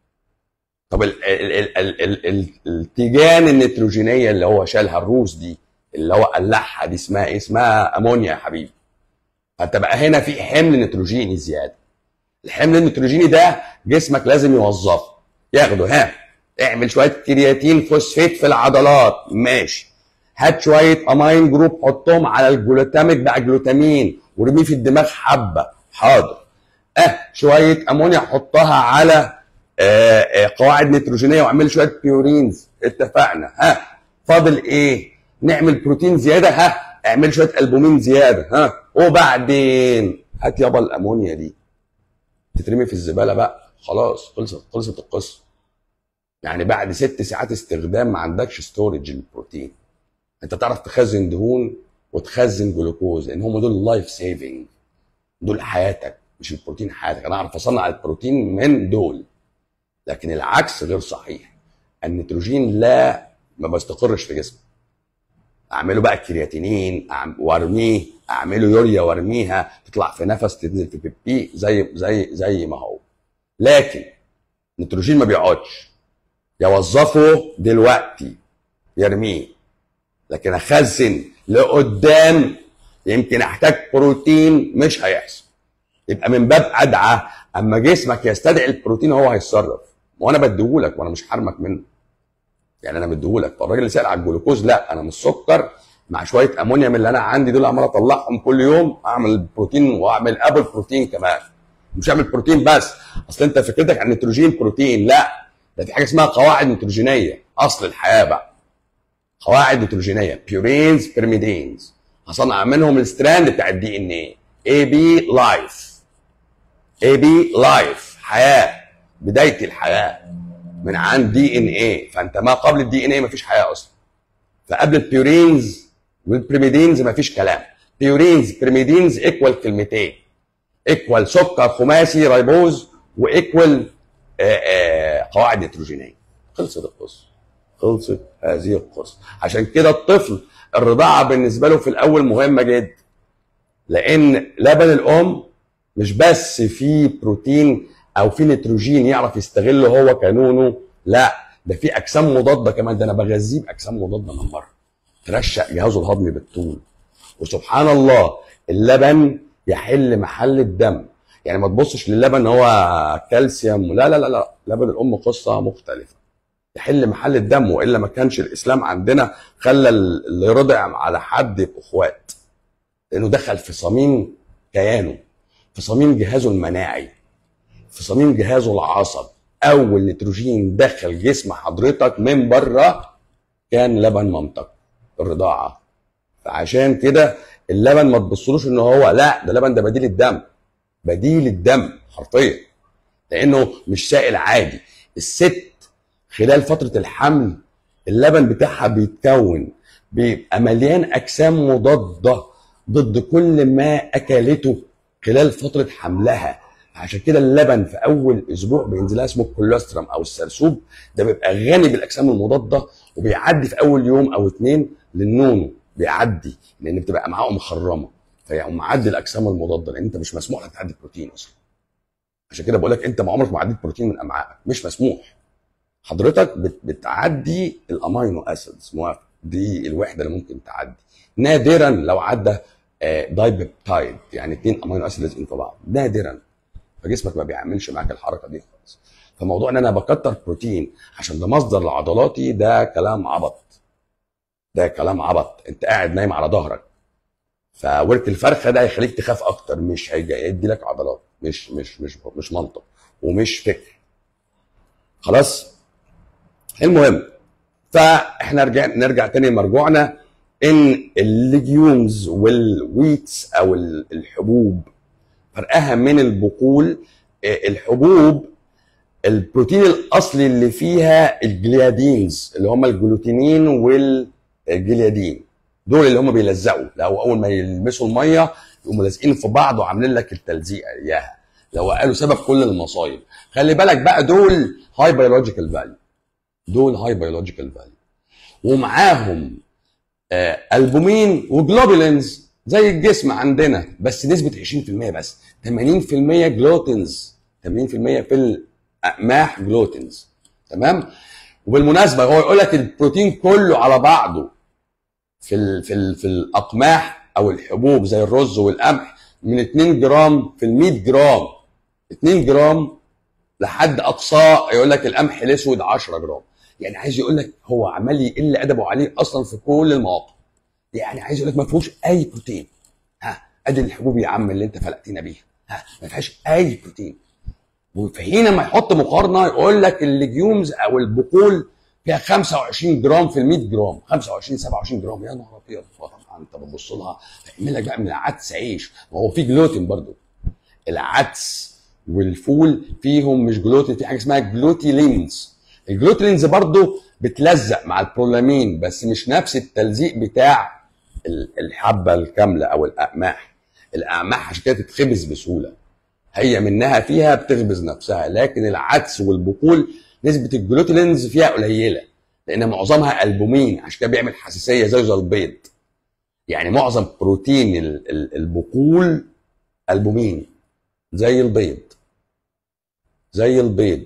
طب ال ال ال ال ال ال التيجان النيتروجينيه اللي هو شالها الروس دي اللي هو قلعها دي اسمها ايه؟ اسمها امونيا يا حبيبي فانت بقى هنا في حمل نيتروجيني زياده الحمل النيتروجيني ده جسمك لازم يوظفه ياخده ها اعمل شويه كرياتين فوسفات في العضلات ماشي هات شويه امين جروب حطهم على الجلوتاميك بقى جلوتامين ورميه في الدماغ حبه حاضر اه شويه امونيا حطها على آه آه قواعد نيتروجينيه واعمل شويه بيورينز اتفقنا ها فاضل ايه نعمل بروتين زياده ها اعمل شويه البومين زياده ها وبعدين هات يابا الامونيا دي تترمي في الزباله بقى خلاص خلصت خلصت القصه يعني بعد ست ساعات استخدام ما عندكش ستورج للبروتين انت تعرف تخزن دهون وتخزن جلوكوز لان هم دول اللايف سيفنج دول حياتك مش البروتين حياتك انا اعرف اصنع البروتين من دول لكن العكس غير صحيح النيتروجين لا ما بيستقرش في جسمك اعمله بقى كرياتينين أعم- وارميه اعمله يوريا وارميها تطلع في نفس تنزل في بيبي زي زي زي ما هو لكن النيتروجين ما بيقعدش يوظفه دلوقتي يرميه لكن اخزن لقدام يمكن احتاج بروتين مش هيحصل يبقى من باب ادعى اما جسمك يستدعي البروتين هو هيتصرف وانا بديهولك وانا مش حرمك منه يعني انا مديهولك فالراجل اللي سال على الجلوكوز لا انا مش سكر مع شويه امونيا من اللي انا عندي دول عمال اطلعهم كل يوم اعمل بروتين واعمل ابل بروتين كمان مش اعمل بروتين بس اصل انت فكرتك عن النيتروجين بروتين لا ده في حاجه اسمها قواعد نيتروجينيه اصل الحياه بقى قواعد نيتروجينيه بيورينز بيرميدينز هصنع منهم الستراند بتاع الدي ان ايه اي بي لايف اي بي لايف حياه بدايه الحياه من عند دي ان ايه فانت ما قبل الدي ان ايه مفيش حياه اصلا فقبل البيورينز والبريميدينز مفيش كلام بيورينز بريميدينز ايكوال كلمتين ايكوال سكر خماسي ريبوز وايكوال قواعد نيتروجينيه خلصت القصه خلصت هذه القصه عشان كده الطفل الرضاعه بالنسبه له في الاول مهمه جدا لان لبن الام مش بس فيه بروتين او فيه نيتروجين يعرف يستغله هو كنونه لا ده في اجسام مضاده كمان ده انا بغذيه باجسام مضاده من بره ترشق جهازه الهضمي بالطول وسبحان الله اللبن يحل محل الدم يعني ما تبصش للبن ان هو كالسيوم لا لا لا لا لبن الام قصه مختلفه يحل محل الدم والا ما كانش الاسلام عندنا خلى اللي رضع على حد يبقوا اخوات لانه دخل في صميم كيانه في صميم جهازه المناعي في صميم جهازه العصب اول نيتروجين دخل جسم حضرتك من بره كان لبن مامتك الرضاعه فعشان كده اللبن ما تبصلوش ان هو لا ده لبن ده بديل الدم بديل الدم حرفيا لانه مش سائل عادي الست خلال فتره الحمل اللبن بتاعها بيتكون بيبقى مليان اجسام مضاده ضد كل ما اكلته خلال فتره حملها عشان كده اللبن في اول اسبوع بينزلها اسمه الكوليسترم او السرسوب ده بيبقى غني بالاجسام المضاده وبيعدي في اول يوم او اتنين للنونو بيعدي لان بتبقى امعائه مخرمه فيقوم معدي الاجسام المضاده لان انت مش مسموح لك تعدي بروتين اصلا عشان كده بقول لك انت ما عمرك ما عديت بروتين من امعائك مش مسموح حضرتك بت- بتعدي الامينو اسيدز موافق دي الوحده اللي ممكن تعدي نادرا لو عدى داي بيبتايد يعني اثنين امينو اسيد لازقين في بعض نادرا فجسمك ما بيعملش معاك الحركه دي خالص فموضوع ان انا بكتر بروتين عشان ده مصدر لعضلاتي ده كلام عبط ده كلام عبط انت قاعد نايم على ظهرك فورك الفرخه ده هيخليك تخاف اكتر مش هيدي لك عضلات مش مش مش مش منطق ومش فكر خلاص المهم فاحنا رجع نرجع تاني لمرجوعنا ان الليجيومز والويتس او ال- الحبوب فرقها من البقول آه، الحبوب البروتين الاصلي اللي فيها الجليادينز اللي هم الجلوتينين والجليادين دول اللي هم بيلزقوا لو اول ما يلمسوا الميه يقوموا لازقين في بعض وعاملين لك التلزيقه اياها لو قالوا سبب كل المصايب خلي بالك بقى دول هاي بيولوجيكال فاليو دول هاي بيولوجيكال فاليو ومعاهم آه البومين وجلوبولينز زي الجسم عندنا بس نسبه 20% بس 80% جلوتينز 80% في الاقماح جلوتينز تمام وبالمناسبه هو يقول لك البروتين كله على بعضه في ال في ال في الاقماح او الحبوب زي الرز والقمح من 2 جرام في ال 100 جرام 2 جرام لحد اقصاه يقول لك القمح الاسود 10 جرام يعني عايز يقول لك هو عمال يقل ادبه عليه اصلا في كل المواقع يعني عايز يقول لك ما فيهوش اي بروتين ها ادي الحبوب يا عم اللي انت فلقتنا بيها ها ما فيهاش اي بروتين وحينما يحط مقارنه يقول لك الليجيومز او البقول فيها 25 جرام في ال 100 جرام 25 27 جرام يا نهار ابيض طبعا انت بتبص لها تعمل لك بقى من العدس عيش ما هو في جلوتين برضو العدس والفول فيهم مش جلوتين في حاجه اسمها جلوتيلينز الجلوتيلينز برضو بتلزق مع البرولامين بس مش نفس التلزيق بتاع ال- الحبه الكامله او الاقماح الاقماح عشان كده تتخبز بسهوله هي منها فيها بتخبز نفسها لكن العدس والبقول نسبه الجلوتيلينز فيها قليله لان معظمها البومين عشان كده بيعمل حساسيه زي زي البيض يعني معظم بروتين ال- ال- البقول البومين زي البيض زي البيض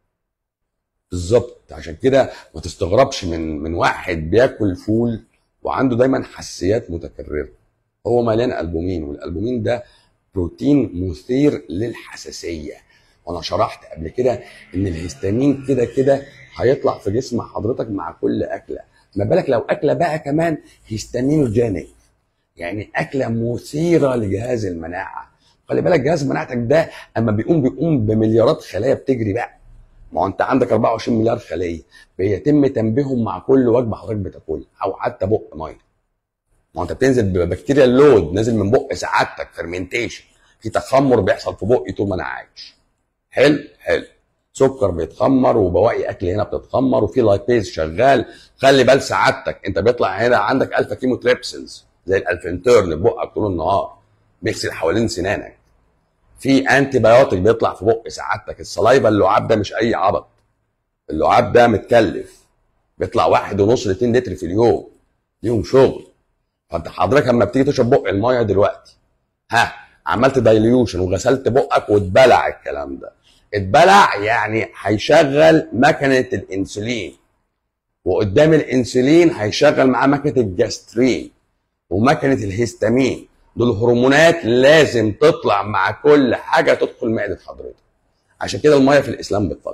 بالظبط عشان كده ما تستغربش من من واحد بياكل فول وعنده دايما حساسيات متكرره هو مليان البومين والالبومين ده بروتين مثير للحساسيه وانا شرحت قبل كده ان الهستامين كده كده هيطلع في جسم حضرتك مع كل اكله ما بالك لو اكله بقى كمان هيستامينوجينيك يعني اكله مثيره لجهاز المناعه خلي بالك جهاز مناعتك ده اما بيقوم بيقوم بمليارات خلايا بتجري بقى ما هو انت عندك 24 مليار خليه بيتم تنبيههم مع كل وجبه حضرتك بتاكلها او حتى بق ميه ما هو انت بتنزل ببكتيريا اللود نازل من بق سعادتك فيرمنتيشن في تخمر بيحصل في بقي طول ما انا عايش حلو حلو سكر بيتخمر وبواقي اكل هنا بتتخمر وفي لايبيز شغال خلي بال سعادتك انت بيطلع هنا عندك الفا كيموتريبسنز زي الالفنترن في بقك طول النهار بيغسل حوالين سنانك في انتي بايوتيك بيطلع في بق سعادتك الصلايبه اللعاب ده مش اي عبط اللعاب ده متكلف بيطلع واحد ونص ل 2 لتر في اليوم ليهم شغل فانت حضرتك لما بتيجي تشرب بق الميه دلوقتي ها عملت دايليوشن وغسلت بقك واتبلع الكلام ده اتبلع يعني هيشغل مكنه الانسولين وقدام الانسولين هيشغل معاه مكنه الجاسترين ومكنه الهستامين دول هرمونات لازم تطلع مع كل حاجه تدخل معده حضرتك عشان كده الميه في الاسلام بتفضل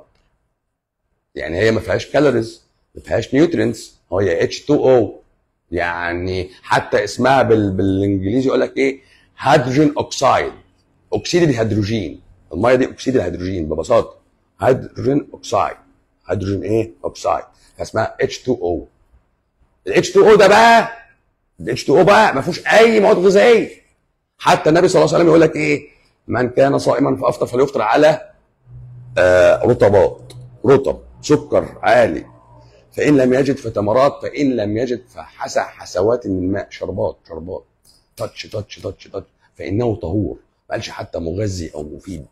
يعني هي ما فيهاش كالوريز ما فيهاش نيوترينتس هي اتش 2 او يعني حتى اسمها بال... بالانجليزي يقول لك ايه هيدروجين اوكسايد اكسيد الهيدروجين الميه دي اكسيد الهيدروجين ببساطه هيدروجين اوكسايد هيدروجين ايه اوكسايد فاسمها اتش 2 او الاتش 2 او ده بقى الاتش 2 او بقى ما فيهوش اي مواد غذائيه حتى النبي صلى الله عليه وسلم يقول لك ايه من كان صائما فافطر فليفطر على آه رطبات رطب سكر عالي فإن لم يجد فتمرات فإن لم يجد فحسى حسوات من ماء شربات شربات تاتش تاتش تاتش تاتش فإنه طهور ما قالش حتى مغذي أو مفيد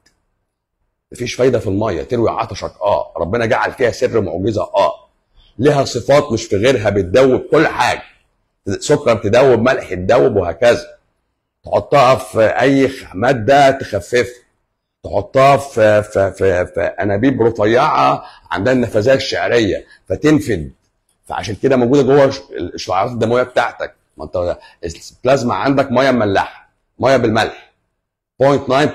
مفيش فايدة في المية تروي عطشك اه ربنا جعل فيها سر معجزة اه لها صفات مش في غيرها بتدوب كل حاجة سكر تدوب ملح تدوب وهكذا تحطها في اي ماده تخففها تحطها في في في, في انابيب رفيعه عندها النفاذيه الشعريه فتنفد فعشان كده موجوده جوه الشعيرات الدمويه بتاعتك ما انت البلازما عندك ميه مملحه ميه بالملح 0.9%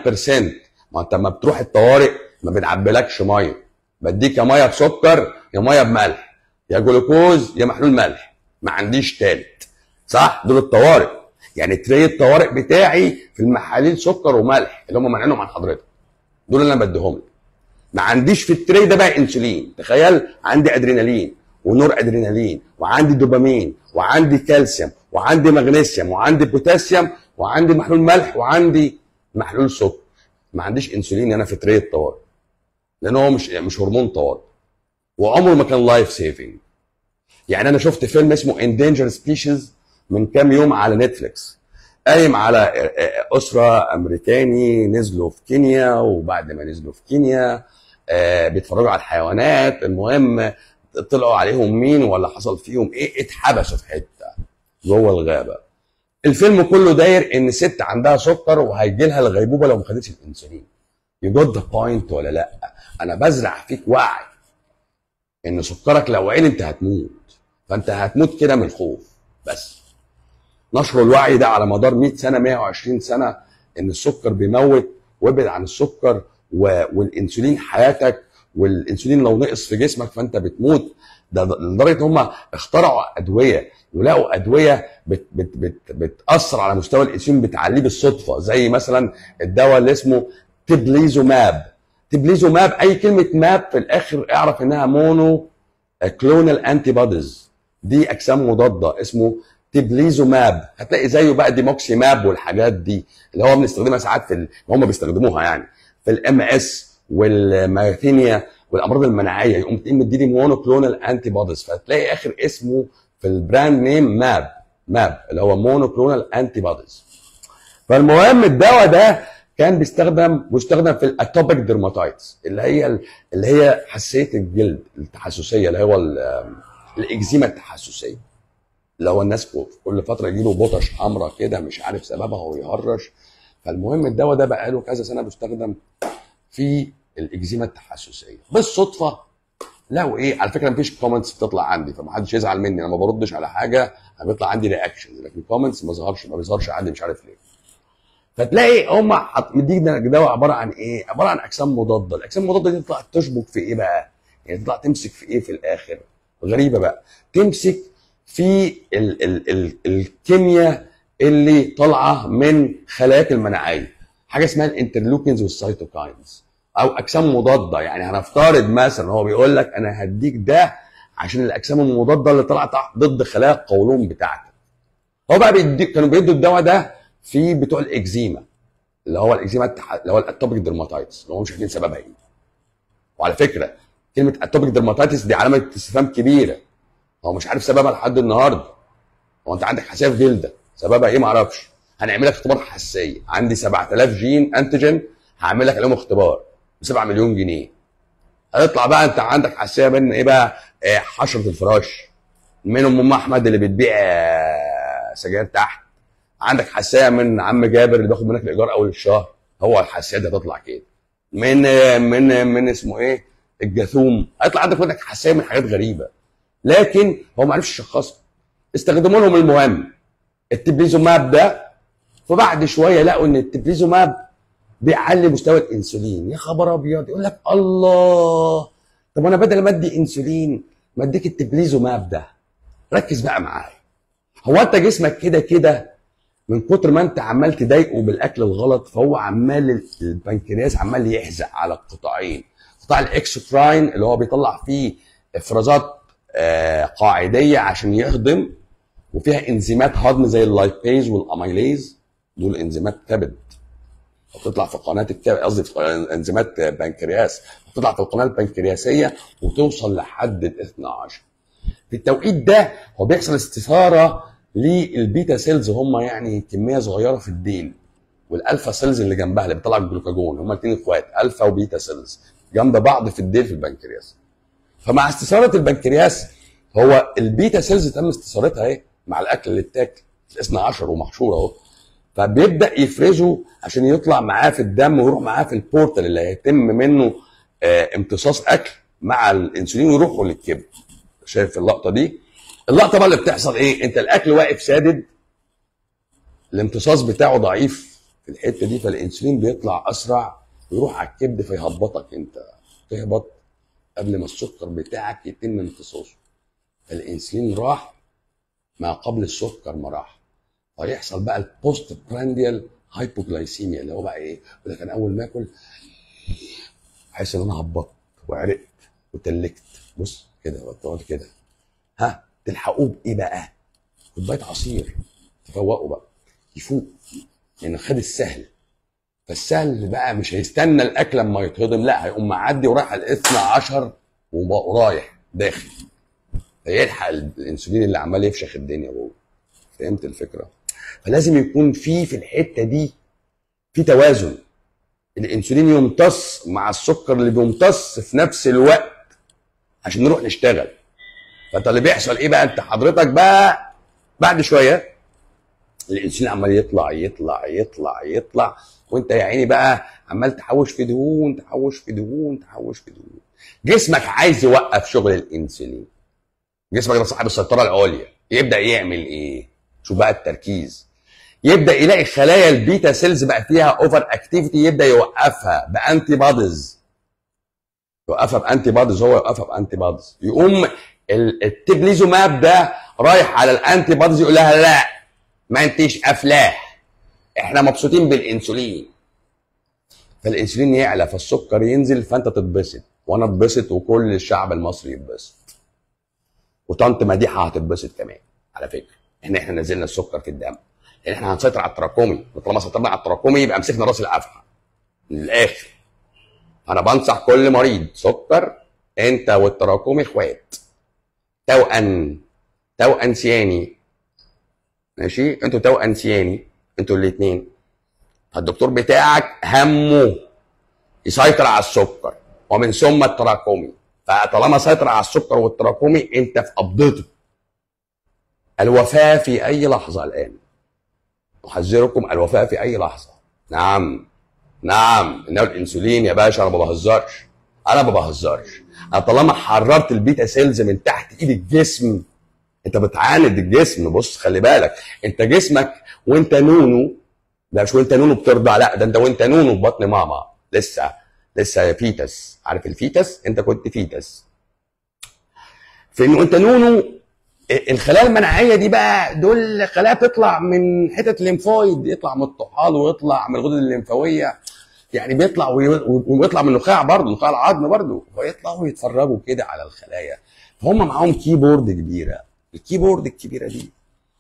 ما انت لما بتروح الطوارئ ما بنعبلكش ميه بديك يا ميه بسكر يا ميه بملح يا جلوكوز يا محلول ملح ما عنديش تالت صح دول الطوارئ يعني تري الطوارئ بتاعي في المحاليل سكر وملح اللي هم مانعينهم عن حضرتك دول اللي انا بديهم لك ما عنديش في التري ده بقى انسولين تخيل عندي ادرينالين ونور ادرينالين وعندي دوبامين وعندي كالسيوم وعندي مغنيسيوم وعندي بوتاسيوم وعندي محلول ملح وعندي محلول سكر ما عنديش انسولين انا في تري الطوارئ لان هو مش مش هرمون طوارئ وعمره ما كان لايف سيفنج يعني انا شفت فيلم اسمه اندينجر سبيشيز من كام يوم على نتفليكس قايم على اسره امريكاني نزلوا في كينيا وبعد ما نزلوا في كينيا آه، بيتفرجوا على الحيوانات المهم طلعوا عليهم مين ولا حصل فيهم ايه اتحبسوا في حته جوه الغابه الفيلم كله داير ان ست عندها سكر وهيجي لها الغيبوبه لو ما خدتش الانسولين يو جوت ذا بوينت ولا لا انا بزرع فيك وعي ان سكرك لو عين انت هتموت فانت هتموت كده من الخوف بس نشر الوعي ده على مدار 100 سنه 120 سنه ان السكر بيموت وابعد عن السكر و... والانسولين حياتك والانسولين لو نقص في جسمك فانت بتموت ده لدرجه ان هم اخترعوا ادويه ولقوا ادويه بت بت بت بتاثر على مستوى الانسولين بتعليه بالصدفه زي مثلا الدواء اللي اسمه تبليزوماب تبليزوماب اي كلمه ماب في الاخر اعرف انها مونو كلونال انتي بوديز دي اجسام مضاده اسمه تبليزوماب هتلاقي زيه بقى ديموكسي ماب والحاجات دي اللي هو بنستخدمها ساعات في ال... هم بيستخدموها يعني في الام اس والمايثينيا والامراض المناعيه يقوم تقوم مديني مونو كلونال انتي بوديز فتلاقي اخر اسمه في البراند نيم ماب ماب اللي هو مونو كلونال انتي بوديز فالمهم الدواء ده كان بيستخدم مستخدم في الاتوبيك ديرماتايتس اللي هي اللي هي حساسيه الجلد التحسسيه اللي هو الاكزيما التحسسيه اللي هو الناس كل فتره يجي له بطش حمراء كده مش عارف سببها ويهرش فالمهم الدواء ده بقى له كذا سنه بيستخدم في الاكزيما التحسسيه بالصدفه لو ايه على فكره مفيش كومنتس بتطلع عندي فمحدش يزعل مني انا ما بردش على حاجه بيطلع عندي رياكشنز لكن كومنتس ما ظهرش ما بيظهرش عندي مش عارف ليه فتلاقي هم مديك دواء عباره عن ايه؟ عباره عن اجسام مضاده، الاجسام المضاده دي تطلع تشبك في ايه بقى؟ يعني تطلع تمسك في ايه في الاخر؟ غريبه بقى تمسك في ال ال ال الكيمياء اللي طالعه من خلاياك المناعيه حاجه اسمها الانترلوكينز والسيتوكاينز او اجسام مضاده يعني هنفترض مثلا هو بيقول لك انا هديك ده عشان الاجسام المضاده اللي طلعت ضد خلايا القولون بتاعتك هو بقى بيدي كانوا بيدوا الدواء ده في بتوع الاكزيما اللي هو الاكزيما التح... اللي هو الاتوبيك ديرماتايتس اللي هو مش عارفين سببها ايه وعلى فكره كلمه اتوبيك ديرماتايتس دي علامه استفهام كبيره هو مش عارف سببها لحد النهارده هو انت عندك حساسيه في جلدك سببها ايه ما اعرفش هنعمل لك اختبار حساسيه عندي 7000 جين انتيجين هعمل لك عليهم اختبار ب 7 مليون جنيه هيطلع بقى انت عندك حساسيه من ايه بقى إيه حشره الفراش منهم ام احمد اللي بتبيع سجاير تحت عندك حساسيه من عم جابر اللي بياخد منك الايجار اول الشهر هو الحساسيه دي هتطلع كده من من من اسمه ايه الجاثوم هيطلع عندك منك حساسيه من حاجات غريبه لكن هو ما عرفش يشخصها استخدموا لهم المهم التبليزوماب ده فبعد شويه لقوا ان التبليزوماب بيعلي مستوى الانسولين يا خبر ابيض يقول لك الله طب انا بدل ما ادي انسولين ما اديك التبليزوماب ده ركز بقى معايا هو انت جسمك كده كده من كتر ما انت عمال تضايقه بالاكل الغلط فهو عمال البنكرياس عمال يحزق على القطاعين قطاع الاكسوتراين اللي هو بيطلع فيه افرازات آه قاعديه عشان يهضم وفيها انزيمات هضم زي اللايبيز والاميليز دول انزيمات كبد بتطلع في قناه الكبد قصدي في انزيمات بنكرياس بتطلع في القناه البنكرياسيه وتوصل لحد ال 12 في التوقيت ده هو بيحصل استثاره للبيتا سيلز هم يعني كميه صغيره في الديل والالفا سيلز اللي جنبها اللي بتطلع الجلوكاجون هم الاثنين اخوات الفا وبيتا سيلز جنب بعض في الديل في البنكرياس فمع استثاره البنكرياس هو البيتا سيلز تم استثارتها ايه مع الاكل اللي اتاكل الاثنى عشر ومحشور اهو فبيبدا يفرزه عشان يطلع معاه في الدم ويروح معاه في البورتال اللي هيتم منه آه، امتصاص اكل مع الانسولين ويروحوا للكبد شايف اللقطه دي اللقطه بقى اللي بتحصل ايه انت الاكل واقف سادد الامتصاص بتاعه ضعيف في الحته دي فالانسولين بيطلع اسرع ويروح على الكبد فيهبطك انت تهبط قبل ما السكر بتاعك يتم امتصاصه الانسولين راح ما قبل السكر ما راح فيحصل بقى البوست برانديال هايبوجلايسيميا اللي هو بقى ايه يقول لك انا اول ما اكل احس ان انا هبطت وعرقت وتلكت بص كده بتقعد كده ها تلحقوه بايه بقى؟ كوبايه عصير تفوقوا بقى يفوق لانه خد السهل فالسهل بقى مش هيستنى الاكل لما يتهضم لا هيقوم معدي ورايح الاثنى عشر ورايح داخل فيلحق الانسولين اللي عمال يفشخ الدنيا جوه فهمت الفكره فلازم يكون في في الحته دي في توازن الانسولين يمتص مع السكر اللي بيمتص في نفس الوقت عشان نروح نشتغل فانت اللي بيحصل ايه بقى انت حضرتك بقى بعد شويه الانسولين عمال يطلع يطلع يطلع يطلع وانت يا عيني بقى عمال تحوش في دهون تحوش في دهون تحوش في دهون جسمك عايز يوقف شغل الانسولين جسمك ده صاحب السيطره العليا يبدا يعمل ايه شوف بقى التركيز يبدا يلاقي خلايا البيتا سيلز بقى فيها اوفر اكتيفيتي يبدا يوقفها بانتي بوديز يوقفها بانتي بوديز هو يوقفها بانتي بوديز يقوم التبليزوماب ده رايح على الانتي بوديز يقول لها لا ما انتش افلاح احنا مبسوطين بالانسولين فالانسولين يعلى فالسكر ينزل فانت تتبسط وانا اتبسط وكل الشعب المصري يتبسط وطنط مديحه هتتبسط كمان على فكره احنا احنا نزلنا السكر في الدم لان احنا هنسيطر على التراكمي وطالما سيطرنا على التراكمي يبقى مسكنا راس الافعى من الاخر انا بنصح كل مريض سكر انت والتراكمي اخوات توأن توأن سياني ماشي انتوا توأن سياني انتوا الاثنين فالدكتور بتاعك همه يسيطر على السكر ومن ثم التراكمي فطالما سيطر على السكر والتراكمي انت في قبضته الوفاة في أي لحظة الآن أحذركم الوفاة في أي لحظة نعم نعم إنه الأنسولين يا باشا أنا ما بهزرش أنا ما بهزرش أنا طالما حررت البيتا سيلز من تحت إيد الجسم أنت بتعاند الجسم بص خلي بالك أنت جسمك وأنت نونو ده مش وأنت نونو بترضع لا ده أنت وأنت نونو في بطن ماما لسه لسه فيتس عارف الفيتس أنت كنت فيتس في إنه أنت نونو الخلايا المناعيه دي بقى دول خلايا بتطلع من حتت الليمفويد يطلع من الطحال ويطلع من الغدد الليمفاويه يعني بيطلع ويطلع من النخاع برضه نخاع العظم برضه فيطلعوا يتفرجوا كده على الخلايا فهم معاهم كيبورد كبيره الكيبورد الكبيره دي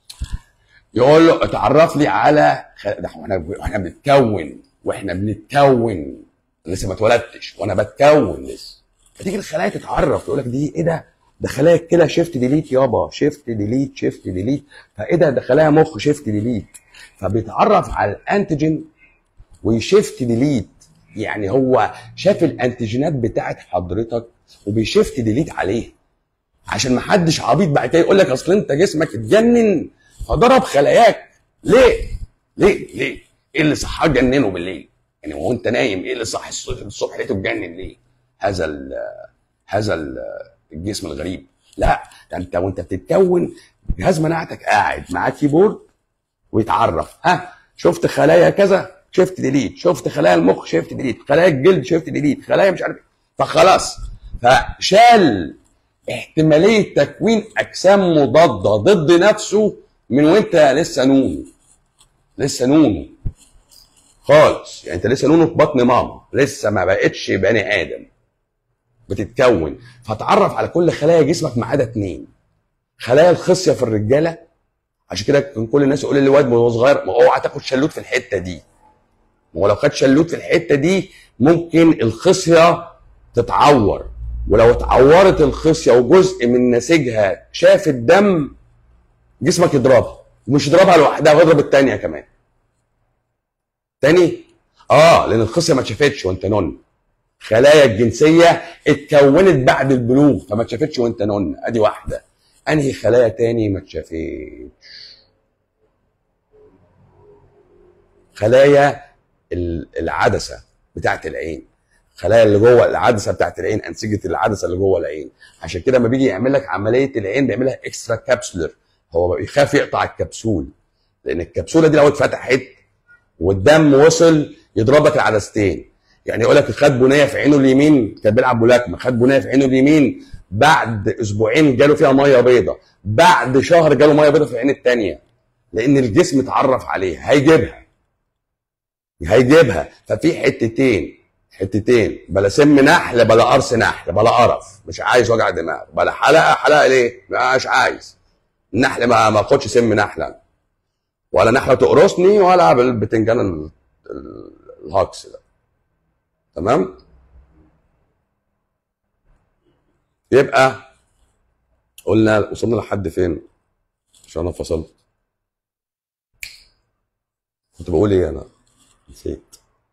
يقول له اتعرف لي على ده احنا احنا بنتكون واحنا بنتكون لسه ما اتولدتش وانا بتكون لسه فتيجي الخلايا تتعرف تقول لك دي ايه ده ده خلايا كده شيفت ديليت يابا شيفت ديليت شيفت ديليت فايه ده ده خلايا مخ شيفت ديليت فبيتعرف على الانتيجين ويشيفت ديليت يعني هو شاف الانتيجينات بتاعت حضرتك وبيشيفت ديليت عليه عشان ما حدش عبيط بعد كده يقول لك اصل انت جسمك اتجنن فضرب خلاياك ليه؟ ليه؟ ليه؟ ايه اللي صحاك جننه بالليل؟ يعني هو انت نايم ايه اللي صح الصبح لقيته اتجنن ليه؟ هذا ال هذا ال الجسم الغريب لا ده انت وانت بتتكون جهاز مناعتك قاعد معاه كيبورد ويتعرف ها شفت خلايا كذا شفت ديليت شفت خلايا المخ شفت ديليت خلايا الجلد شفت ديليت خلايا مش عارف فخلاص فشال احتماليه تكوين اجسام مضاده ضد نفسه من وانت لسه نونو لسه نونو خالص يعني انت لسه نونو في بطن ماما لسه ما بقتش بني ادم بتتكون فتعرف على كل خلايا جسمك ما عدا اثنين خلايا الخصيه في الرجاله عشان كده كان كل الناس يقول للواد وهو صغير ما اوعى تاخد شلوت في الحته دي ما هو لو خد شلوت في الحته دي ممكن الخصيه تتعور ولو اتعورت الخصيه وجزء من نسيجها شاف الدم جسمك يضربها ومش يضربها لوحدها ويضرب الثانيه كمان تاني اه لان الخصيه ما شافتش وانت نون خلايا الجنسيه اتكونت بعد البلوغ فما اتشافتش وانت نون ادي واحده انهي خلايا تاني ما اتشافتش خلايا ال- العدسه بتاعت العين خلايا اللي جوه العدسه بتاعت العين انسجه العدسه اللي جوه العين عشان كده لما بيجي يعمل لك عمليه العين بيعملها اكسترا كابسولر هو بيخاف يقطع الكبسول لان الكبسوله دي لو اتفتحت والدم وصل يضرب لك العدستين يعني يقول لك خد بنيه في عينه اليمين كان بيلعب ملاكمه خد بنيه في عينه اليمين بعد اسبوعين جاله فيها ميه بيضه بعد شهر جاله ميه بيضه في العين الثانيه لان الجسم اتعرف عليها هيجيبها هيجيبها ففي حتتين حتتين بلا سم نحل بلا قرص نحل بلا قرف مش عايز وجع دماغ بلا حلقه حلقه ليه مش عايز النحل ما ما اخدش سم نحله ولا نحله تقرصني ولا بالبتنجان ال- ال- الهاكس ده تمام يبقى قلنا وصلنا لحد فين عشان انا فصلت كنت بقول ايه انا نسيت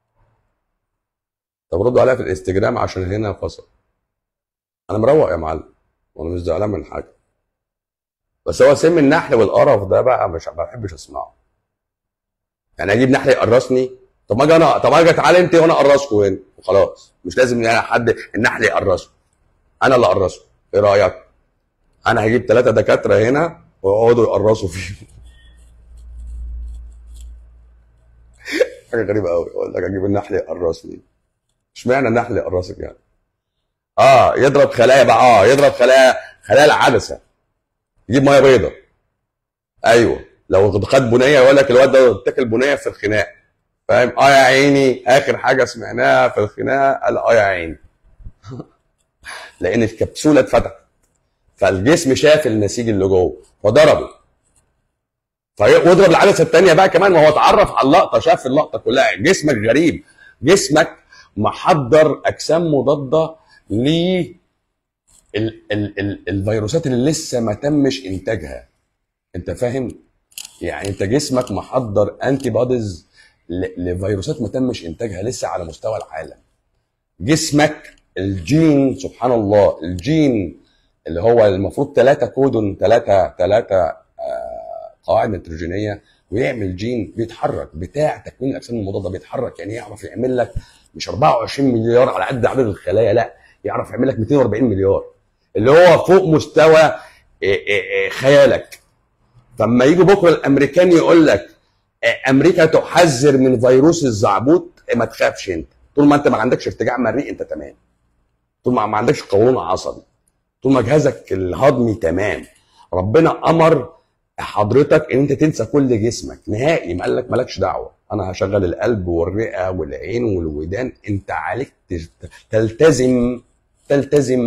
طب ردوا عليا في الانستجرام عشان هنا فصل انا مروق يا معلم وانا مش زعلان من حاجه بس هو سم النحل والقرف ده بقى مش ما بحبش اسمعه يعني اجيب نحل يقرصني طب ما اجي انا طب اجي تعالى انت وانا اقرصكم هنا وخلاص مش لازم يعني حد النحل يقرصه انا اللي اقرصه ايه رايك انا هجيب ثلاثه دكاتره هنا ويقعدوا يقرصوا فيه حاجه غريبه قوي اقول لك اجيب النحل يقرصني اشمعنى النحل يقرصك يعني اه يضرب خلايا بقى اه يضرب خلايا خلايا العدسه يجيب ميه بيضه ايوه لو خد بنيه يقول لك الواد ده اتاكل بنيه في الخناق فاهم اه يا عيني اخر حاجه سمعناها في الخناق قال اه يا عيني لان الكبسوله اتفتحت فالجسم شاف النسيج اللي جوه فضربه في واضرب العدسه الثانيه بقى كمان ما هو اتعرف على اللقطه شاف اللقطه كلها جسمك غريب جسمك محضر اجسام مضاده ل ال ال ال الفيروسات اللي لسه ما تمش انتاجها انت فاهم يعني انت جسمك محضر انتي بوديز لفيروسات ما تمش انتاجها لسه على مستوى العالم جسمك الجين سبحان الله الجين اللي هو المفروض ثلاثة كودون ثلاثة ثلاثة قواعد نيتروجينية ويعمل جين بيتحرك بتاع تكوين الاجسام المضاده بيتحرك يعني يعرف يعمل لك مش 24 مليار على قد عدد الخلايا لا يعرف يعمل لك 240 مليار اللي هو فوق مستوى إيه إيه إيه خيالك فلما يجي بكره الامريكان يقول لك إيه، امريكا تحذر من فيروس الزعبوط إيه، ما تخافش انت طول ما انت ما عندكش ارتجاع مريء انت تمام طول ما ما عندكش قولون عصبي طول ما جهازك الهضمي تمام ربنا امر حضرتك ان انت تنسى كل جسمك نهائي ما قال لك مالكش دعوه انا هشغل القلب والرئه والعين والودان انت عليك تج- تلتزم تلتزم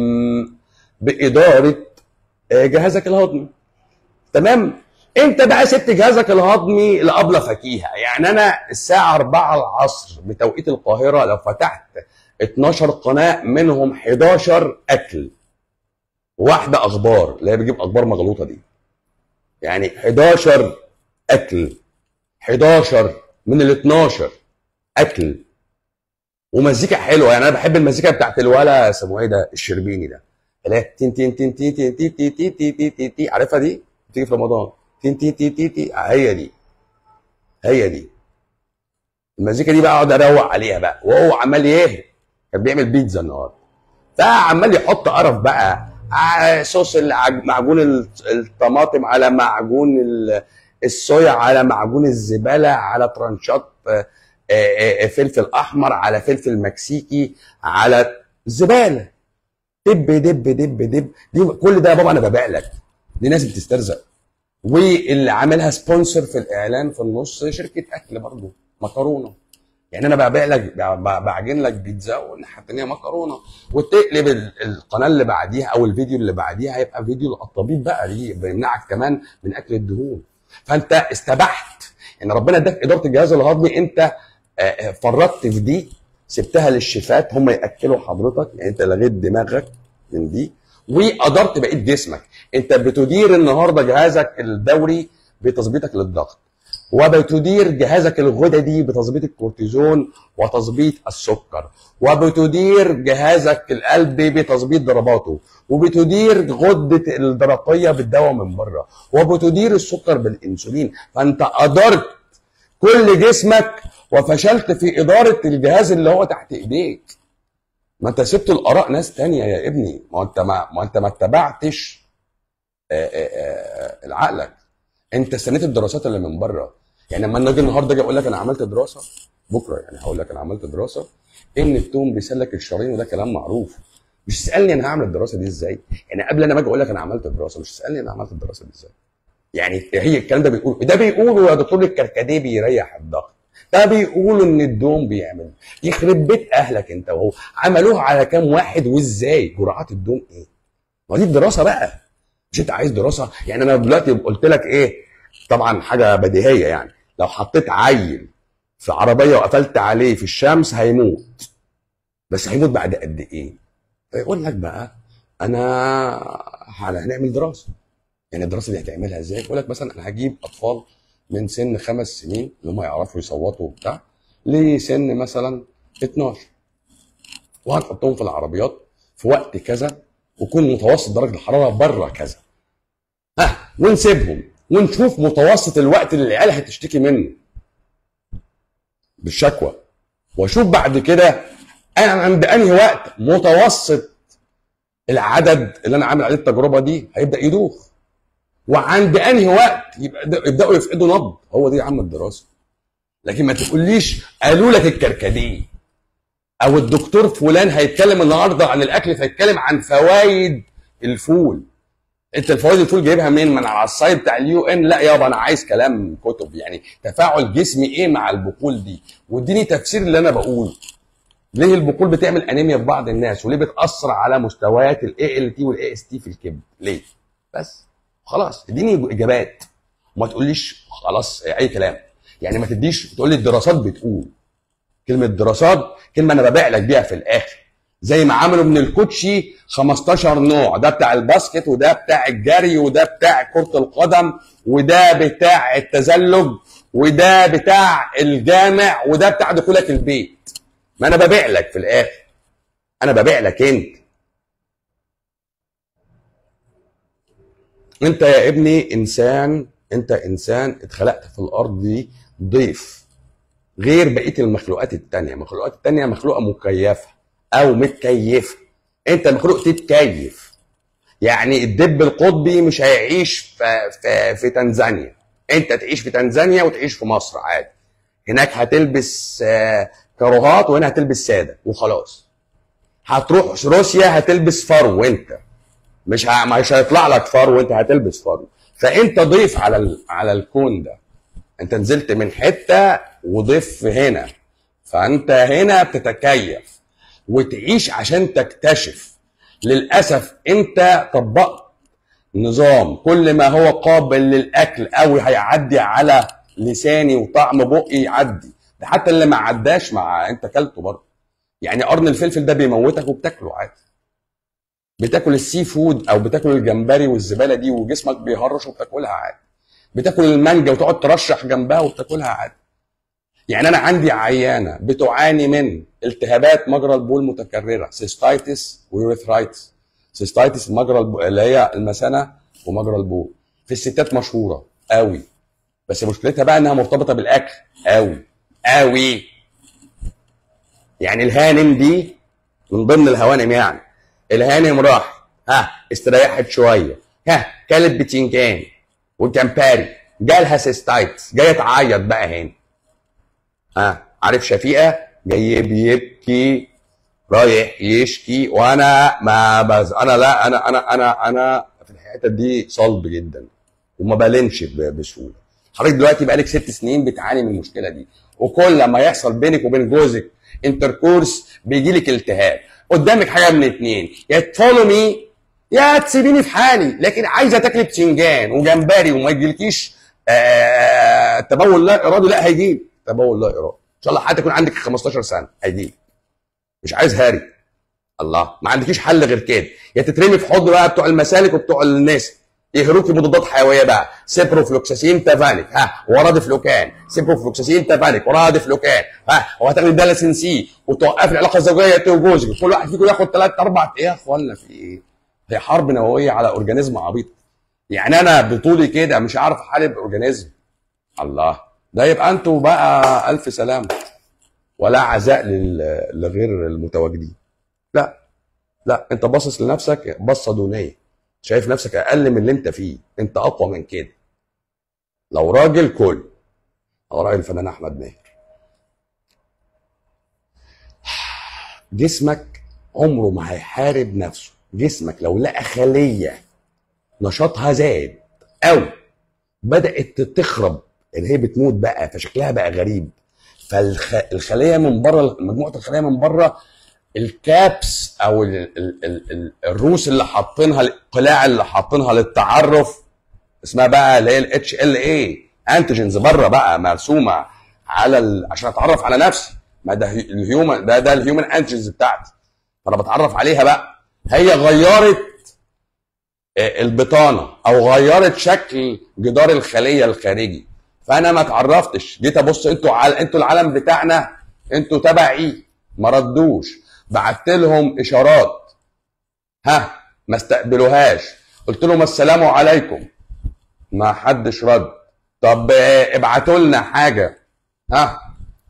باداره آه، جهازك الهضمي تمام انت بقى سبت جهازك الهضمي لابله فكيهه يعني انا الساعه 4 العصر بتوقيت القاهره لو فتحت 12 قناه منهم 11 اكل واحده اخبار اللي هي بتجيب اخبار مغلوطه دي يعني 11 اكل 11 من ال 12 اكل ومزيكا حلوه يعني انا بحب المزيكا بتاعت الولا اسمه ايه ده الشربيني ده اللي هي تين تين تين تين تين تين تين تين تين تين تين تين عارفها دي؟ بتيجي في رمضان تين تين تين تين تين هي دي هي دي المزيكا دي بقى اقعد اروق عليها بقى وهو عمال يهري كان بيعمل بيتزا النهارده فعمال يحط قرف بقى آه، صوص العج- معجون ال- الطماطم على معجون ال- الصويا على معجون الزباله على ترانشات آه، آه، آه، فلفل احمر على فلفل مكسيكي على زباله دب دب دب دب دي كل ده يا بابا انا ببيع لك دي ناس بتسترزق واللي عاملها سبونسر في الاعلان في النص شركه اكل برضه مكرونه يعني انا ببيع لك ب- بعجن لك بيتزا والناحيه الثانيه مكرونه وتقلب ال- القناه اللي بعديها او الفيديو اللي بعديها هيبقى فيديو الطبيب بقى دي بيمنعك كمان من اكل الدهون فانت استبحت يعني ربنا اداك اداره الجهاز الهضمي انت آه، آه، فرطت في دي سبتها للشيفات هم ياكلوا حضرتك يعني انت لغيت دماغك من دي وادرت بقيه جسمك انت بتدير النهارده جهازك الدوري بتظبيطك للضغط وبتدير جهازك الغددي بتظبيط الكورتيزون وتظبيط السكر وبتدير جهازك القلبي بتظبيط ضرباته وبتدير غدة الدرقية بالدواء من بره وبتدير السكر بالانسولين فانت ادرت كل جسمك وفشلت في ادارة الجهاز اللي هو تحت ايديك ما انت سبت الاراء ناس تانية يا ابني ما انت ما, ما انت ما اتبعتش آه، آه، آه، عقلك انت استنيت الدراسات اللي من بره يعني لما انا اجي النهارده اجي اقول لك انا عملت دراسه بكره يعني هقول لك انا عملت دراسه ان التوم بيسلك الشرايين وده كلام معروف مش تسالني انا هعمل الدراسه دي ازاي يعني قبل انا ما اجي اقول لك انا عملت دراسه مش تسالني انا عملت الدراسه دي ازاي يعني هي الكلام ده بيقول ده بيقولوا يا دكتور الكركديه بيريح الضغط ده بيقولوا ان الدوم بيعمل يخرب بيت اهلك انت وهو عملوها على كام واحد وازاي جرعات الدوم ايه ما دي الدراسه بقى مش انت عايز دراسه يعني انا دلوقتي قلت لك ايه طبعا حاجه بديهيه يعني لو حطيت عيل في عربيه وقفلت عليه في الشمس هيموت بس هيموت بعد قد ايه فيقول لك بقى انا هنعمل دراسه يعني الدراسه دي هتعملها ازاي يقول لك مثلا انا هجيب اطفال من سن خمس سنين اللي هم يعرفوا يصوتوا وبتاع لسن مثلا 12 وهنحطهم في العربيات في وقت كذا ويكون متوسط درجه الحراره بره كذا ها ونسيبهم ونشوف متوسط الوقت اللي العيال هتشتكي منه بالشكوى واشوف بعد كده انا عند انهي وقت متوسط العدد اللي انا عامل عليه التجربه دي هيبدا يدوخ وعند انهي وقت يبقى يبداوا يفقدوا نبض هو دي يا عم الدراسه لكن ما تقوليش قالوا لك الكركديه او الدكتور فلان هيتكلم النهارده عن الاكل فيتكلم عن فوائد الفول انت الفوائد الفول جايبها منين من على السايت بتاع اليو ان لا يابا انا عايز كلام كتب يعني تفاعل جسمي ايه مع البقول دي واديني تفسير اللي انا بقوله ليه البقول بتعمل انيميا في بعض الناس وليه بتاثر على مستويات الاي ال تي والاي اس تي في الكبد ليه بس خلاص اديني اجابات وما تقوليش خلاص اي كلام يعني ما تديش تقول لي الدراسات بتقول كلمه دراسات كلمه انا ببيع لك بيها في الاخر زي ما عملوا من الكوتشي 15 نوع ده بتاع الباسكت وده بتاع الجري وده بتاع كرة القدم وده بتاع التزلج وده بتاع الجامع وده بتاع دخولك البيت ما انا ببيع لك في الاخر انا ببيع لك انت انت يا ابني انسان انت انسان اتخلقت في الارض دي ضيف غير بقيه المخلوقات التانية المخلوقات التانية مخلوقه مكيفه او متكيفه انت مخلوق تتكيف يعني الدب القطبي مش هيعيش في, في, في تنزانيا انت تعيش في تنزانيا وتعيش في مصر عادي هناك هتلبس آه، كاروهات وهنا هتلبس ساده وخلاص هتروح روسيا هتلبس فرو وانت مش ه... مش هيطلع لك فرو وانت هتلبس فرو فانت ضيف على ال... على الكون ده انت نزلت من حته وضيف هنا فانت هنا بتتكيف وتعيش عشان تكتشف للاسف انت طبقت نظام كل ما هو قابل للاكل او هيعدي على لساني وطعم بقي يعدي ده حتى اللي ما عداش مع انت اكلته برضه يعني قرن الفلفل ده بيموتك وبتاكله عادي بتاكل السي فود او بتاكل الجمبري والزباله دي وجسمك بيهرش وبتاكلها عادي بتاكل المانجا وتقعد ترشح جنبها وبتاكلها عادي يعني انا عندي عيانه بتعاني من التهابات مجرى البول متكرره سيستايتس ويوريثرايتس سيستايتس مجرى البول اللي هي المثانه ومجرى البول في الستات مشهوره قوي بس مشكلتها بقى انها مرتبطه بالاكل قوي قوي يعني الهانم دي من ضمن الهوانم يعني الهانم راح ها استريحت شويه ها كلت بتنجان وجمبري جالها سيستايتس جايه تعيط بقى هنا ها عارف شفيقه جاي بيبكي رايح يشكي وانا ما بز انا لا انا انا انا انا في الحته دي صلب جدا وما بلمش بسهوله حضرتك دلوقتي بقالك ست سنين بتعاني من المشكله دي وكل ما يحصل بينك وبين جوزك انتركورس بيجي لك التهاب قدامك حاجه من اتنين يا تفولو مي يا تسيبيني في حالي لكن عايزه تاكلي بتنجان وجمبري وما يجيلكيش آه تبول لا ارادي لا هيجيلك تبول لا ارادي ان شاء الله حتى يكون عندك 15 سنه هيجيلك مش عايز هاري الله ما عندكيش حل غير كده يا تترمي في حضن بقى بتوع المسالك وبتوع الناس يهروكي مضادات حيويه بقى سيبروفلوكساسين تافانيك ها ورادفلوكان سيبروفلوكساسين تافانيك ورادفلوكان ها وهتاخدي دالاسين سي وتوقفي العلاقه الزوجيه انت وجوزك كل واحد فيكم ياخد ثلاث اربع ايه يا اخوانا في ايه؟ هي حرب نوويه على اورجانيزم عبيط يعني انا بطولي كده مش عارف احارب اورجانيزم الله ده يبقى انتوا بقى الف سلام ولا عزاء لل- لغير المتواجدين لا لا انت باصص لنفسك بصه دونيه شايف نفسك اقل من اللي انت فيه انت اقوى من كده لو راجل كل على راي الفنان احمد ماهر جسمك عمره ما هيحارب نفسه جسمك لو لقى خليه نشاطها زاد او بدات تخرب اللي هي بتموت بقى فشكلها بقى غريب فالخليه من بره مجموعه الخلايا من بره الكابس او ال ال ال ال الروس اللي حاطينها القلاع اللي حاطينها للتعرف اسمها بقى اللي هي الاتش ال اي انتيجنز بره بقى مرسومه على ال... عشان اتعرف على نفسي ما ده هي- الهيومن ده ده الهيومن انتيجنز بتاعتي فانا بتعرف عليها بقى هي غيرت آه، البطانه او غيرت شكل جدار الخليه الخارجي فانا ما اتعرفتش جيت ابص انتوا على انتوا العالم بتاعنا انتوا تبعي ما ردوش بعت لهم اشارات ها ما استقبلوهاش قلت لهم السلام عليكم ما حدش رد طب آه، ابعتوا لنا حاجه ها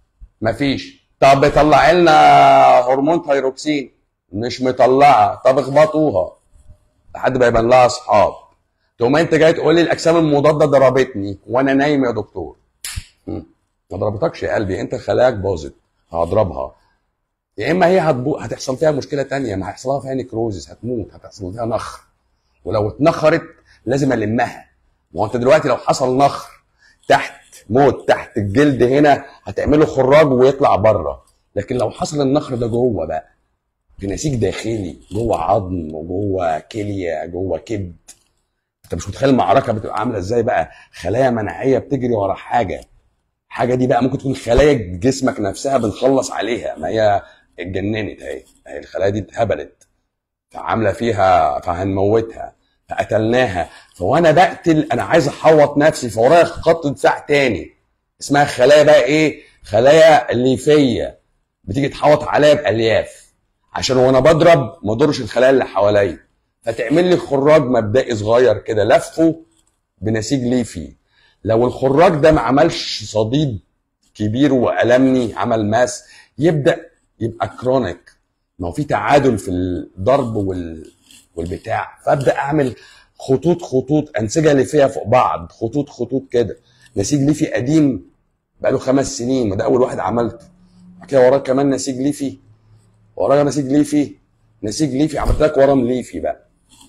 مفيش طب طلع لنا هرمون ثايروكسين مش مطلعه طب اخبطوها لحد ما يبان لها اصحاب تقوم انت جاي تقول لي الاجسام المضاده ضربتني وانا نايم يا دكتور مم. ما ضربتكش يا قلبي انت خلاياك باظت هضربها يا اما هي هتبو... هتحصل فيها مشكله تانية ما هيحصل فيها نيكروزس هتموت هتحصل فيها نخر ولو اتنخرت لازم المها ما هو انت دلوقتي لو حصل نخر تحت موت تحت الجلد هنا هتعمله خراج ويطلع بره لكن لو حصل النخر ده جوه بقى في نسيج داخلي جوه عظم وجوه كليه جوه كبد انت مش متخيل المعركه بتبقى عامله ازاي بقى خلايا مناعيه بتجري ورا حاجه حاجه دي بقى ممكن تكون خلايا جسمك نفسها بنخلص عليها ما هي اتجننت اهي اهي الخلايا دي اتهبلت فعامله فيها فهنموتها فقتلناها فوانا بقتل انا عايز احوط نفسي فورايا خط دفاع تاني اسمها خلايا بقى ايه خلايا ليفيه بتيجي تحوط عليا بالياف عشان وانا بضرب ما اضرش الخلايا اللي حواليا فتعمل لي خراج مبدئي صغير كده لفه بنسيج ليفي لو الخراج ده ما عملش صديد كبير والمني عمل ماس يبدا يبقى كرونيك ما هو في تعادل في الضرب وال... والبتاع فابدا اعمل خطوط خطوط انسجه ليفيه فوق بعض خطوط خطوط كده نسيج ليفي قديم بقاله خمس سنين وده اول واحد عملته بعد كده وراه كمان نسيج ليفي وراه نسيج ليفي نسيج ليفي عملت لك ورم ليفي بقى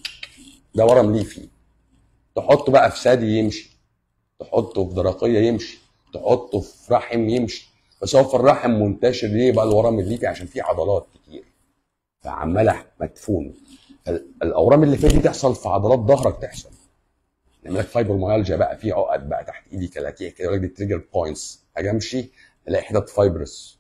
ده ورم ليفي تحطه بقى في ثدي يمشي تحطه في درقيه يمشي تحطه في رحم يمشي بس هو في الرحم منتشر ليه بقى الورم الليفي عشان فيه عضلات كتير فعماله مدفون ال- الاورام اللي فيها دي تحصل في عضلات ظهرك تحصل نعمل لك فايبروميالجيا بقى في عقد بقى تحت ايدي كلاكيع كده يقول لك دي تريجر بوينتس اجي امشي الاقي حتت فايبرس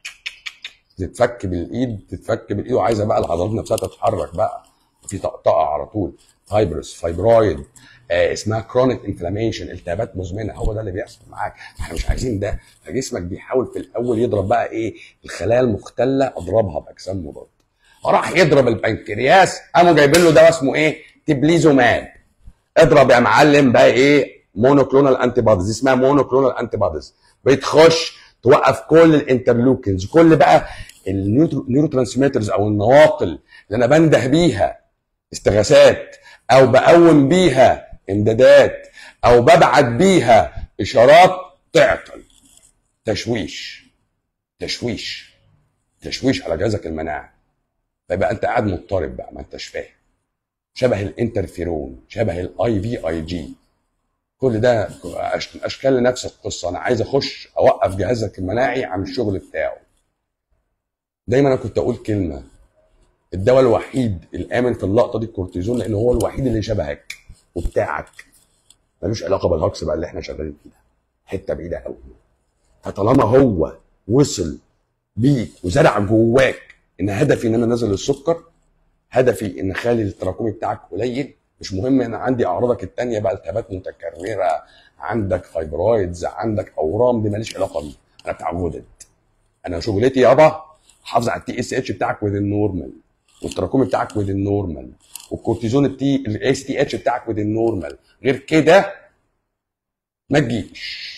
تتفك بالايد تتفك بالايد وعايزه بقى العضلات نفسها تتحرك بقى في طقطقه على طول فايبرس فايبرويد آه اسمها كرونيك انفلاميشن التهابات مزمنه هو ده اللي بيحصل معاك احنا مش عايزين ده فجسمك بيحاول في الاول يضرب بقى ايه الخلايا المختله اضربها باجسام مضاده راح يضرب البنكرياس قاموا جايبين له دواء اسمه ايه تبليزوماب اضرب يا معلم بقى ايه مونوكلونال انتي بوديز اسمها مونوكلونال انتي بوديز بتخش توقف كل الانترلوكنز كل بقى النيورو ترانسميترز او النواقل اللي انا بنده بيها استغاثات او بقوم بيها امدادات او ببعت بيها اشارات تعطل تشويش تشويش تشويش على جهازك المناعي فيبقى انت قاعد مضطرب بقى ما انتش فاهم شبه الانترفيرون شبه الاي في اي جي كل ده أش- اشكال لنفس القصه انا عايز اخش اوقف جهازك المناعي عن الشغل بتاعه دايما انا كنت اقول كلمه الدواء الوحيد الامن في اللقطه دي الكورتيزون لان هو الوحيد اللي شبهك وبتاعك ملوش علاقه بالهكس بقى اللي احنا شغالين فيه ده حته بعيده قوي فطالما هو وصل بيك وزرع جواك ان هدفي ان انا انزل السكر هدفي ان اخلي التراكمي بتاعك قليل مش مهم ان عندي اعراضك التانية بقى التهابات متكرره عندك فايبرويدز عندك اورام دي ماليش علاقه بيها انا بتاع غدد انا شغلتي يابا حافظ على التي اس اتش بتاعك وذ النورمال والتراكمي بتاعك وذ النورمال والكورتيزون التي الاس تي اتش بتاعك وذ النورمال غير كده ما تجيش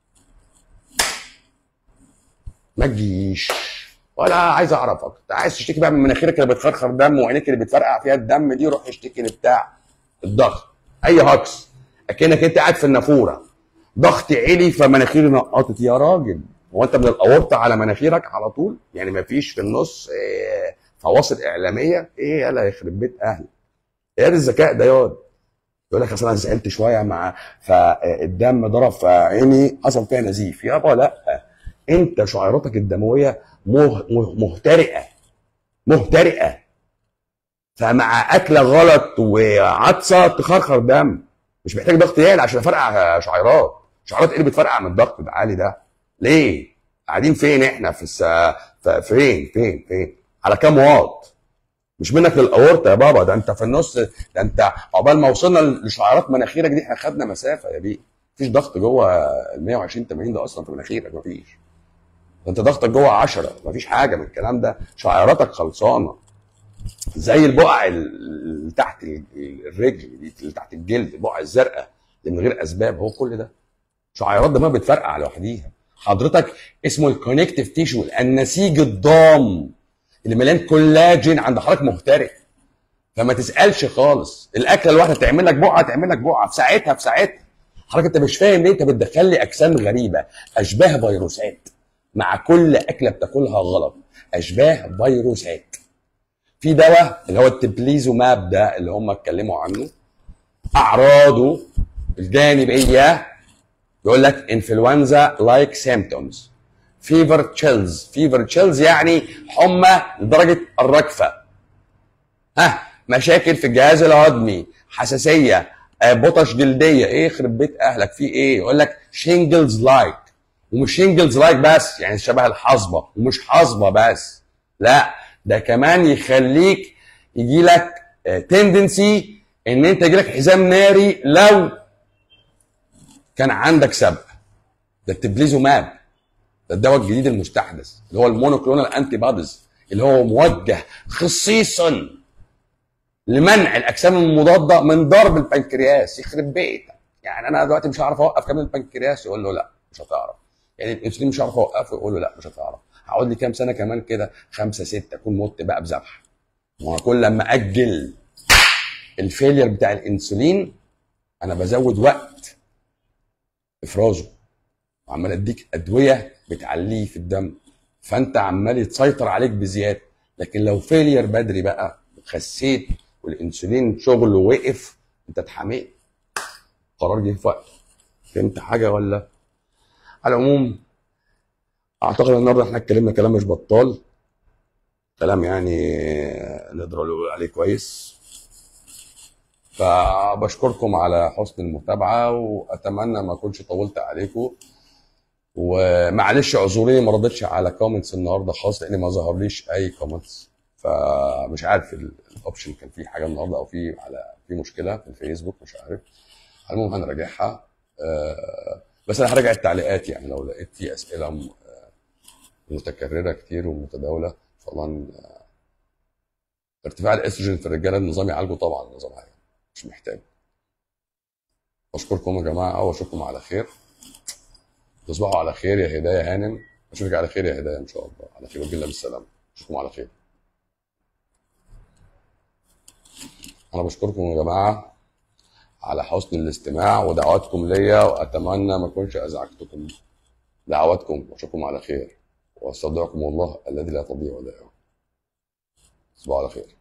ما تجيش ولا عايز اعرفك انت عايز تشتكي بقى من مناخيرك اللي بتخرخر دم وعينيك اللي بتفرقع فيها الدم دي روح اشتكي لبتاع الضغط اي هكس اكنك انت قاعد في النافوره ضغطي عالي فمناخيري نقطت يا راجل هو انت من الاورطه على مناخيرك على طول يعني ما فيش في النص إيه فواصل اعلاميه ايه يلا يخرب بيت اهلك ايه الذكاء ده ياض يقول لك اصل انا زعلت شويه مع فالدم ضرب في عيني حصل فيها نزيف يابا لا انت شعيراتك الدمويه مه- مه- مهترئه مهترئه فمع اكله غلط وعطسه تخرخر دم مش محتاج ضغط يعلى عشان افرقع شعيرات شعيرات ايه اللي بتفرقع من الضغط العالي ده ليه قاعدين فين احنا في الس... ف- فين فين فين على كام واط مش منك للاورطه يا بابا ده انت في النص ده انت عقبال ما وصلنا لشعيرات مناخيرك دي احنا خدنا مسافه يا بيه مفيش ضغط جوه ال 120 80 ده اصلا في مناخيرك مفيش ده انت ضغطك جوه 10 مفيش حاجه من الكلام ده شعيراتك خلصانه زي البقع اللي تحت ال- الرجل دي اللي تحت الجلد البقع الزرقاء اللي من غير اسباب هو كل ده شعيرات دماغ بتفرقع لوحديها حضرتك اسمه الكونكتيف تيشو النسيج الضام اللي مليان كولاجين عند حضرتك مهترئ فما تسالش خالص الاكله الواحده تعمل لك بقعه تعمل لك بقعه في ساعتها في ساعتها حضرتك انت مش فاهم ليه انت بتدخل لي اجسام غريبه اشباه فيروسات مع كل اكله بتاكلها غلط اشباه فيروسات في دواء اللي هو التبليزوماب ده اللي هم اتكلموا عنه اعراضه الجانبيه يقول لك انفلونزا لايك سيمتومز فيفر تشيلز فيفر تشيلز يعني حمى لدرجه الرجفه ها مشاكل في الجهاز الهضمي حساسيه آه، بطش جلديه ايه يخرب بيت اهلك في ايه يقول لك شينجلز لايك ومش شينجلز لايك بس يعني شبه الحصبه ومش حصبه بس لا ده كمان يخليك يجي لك تندنسي ان انت يجي لك حزام ناري لو كان عندك سبق ده التبليزوماب ده الدواء الجديد المستحدث اللي هو المونوكلونال انتي بوديز اللي هو موجه خصيصا لمنع الاجسام المضاده من ضرب البنكرياس يخرب بيتك يعني انا دلوقتي مش هعرف اوقف كمان البنكرياس يقول له لا مش هتعرف يعني الانسولين مش هعرف اوقفه يقول له لا مش هتعرف هقعد لي كام سنه كمان كده خمسه سته اكون مت بقى بذبح ما هو كل لما اجل الفيلير بتاع الانسولين انا بزود وقت افرازه وعمال اديك ادويه بتعليه في الدم فانت عمال يتسيطر عليك بزياده لكن لو فيلير بدري بقى خسيت والانسولين شغله وقف انت اتحميت قرار جه في وقته فهمت حاجه ولا على العموم اعتقد النهارده احنا اتكلمنا كلام مش بطال كلام يعني نقدر نقول عليه كويس فبشكركم على حسن المتابعه واتمنى ما اكونش طولت عليكم ومعلش اعذروني ما ردتش على كومنتس النهارده خالص لان ما ظهرليش اي كومنتس فمش عارف ال- الاوبشن كان فيه حاجه النهارده او في على في مشكله في الفيسبوك مش عارف المهم هنراجعها آه، بس انا هراجع التعليقات يعني لو لقيت في اسئله م- آه، متكرره كتير ومتداوله ان شاء الله ن- آه، ارتفاع الاستروجين في الرجاله النظام يعالجه طبعا النظام هيعالجه مش محتاج اشكركم يا جماعه واشوفكم على خير تصبحوا على خير يا هدايه هانم اشوفك على خير يا هدايه ان شاء الله على خير وبالله بالسلامه اشوفكم على خير انا بشكركم يا جماعه على حسن الاستماع ودعواتكم ليا واتمنى ما اكونش ازعجتكم دعواتكم واشوفكم على خير واستودعكم الله الذي لا تضيع ودائعه تصبحوا على خير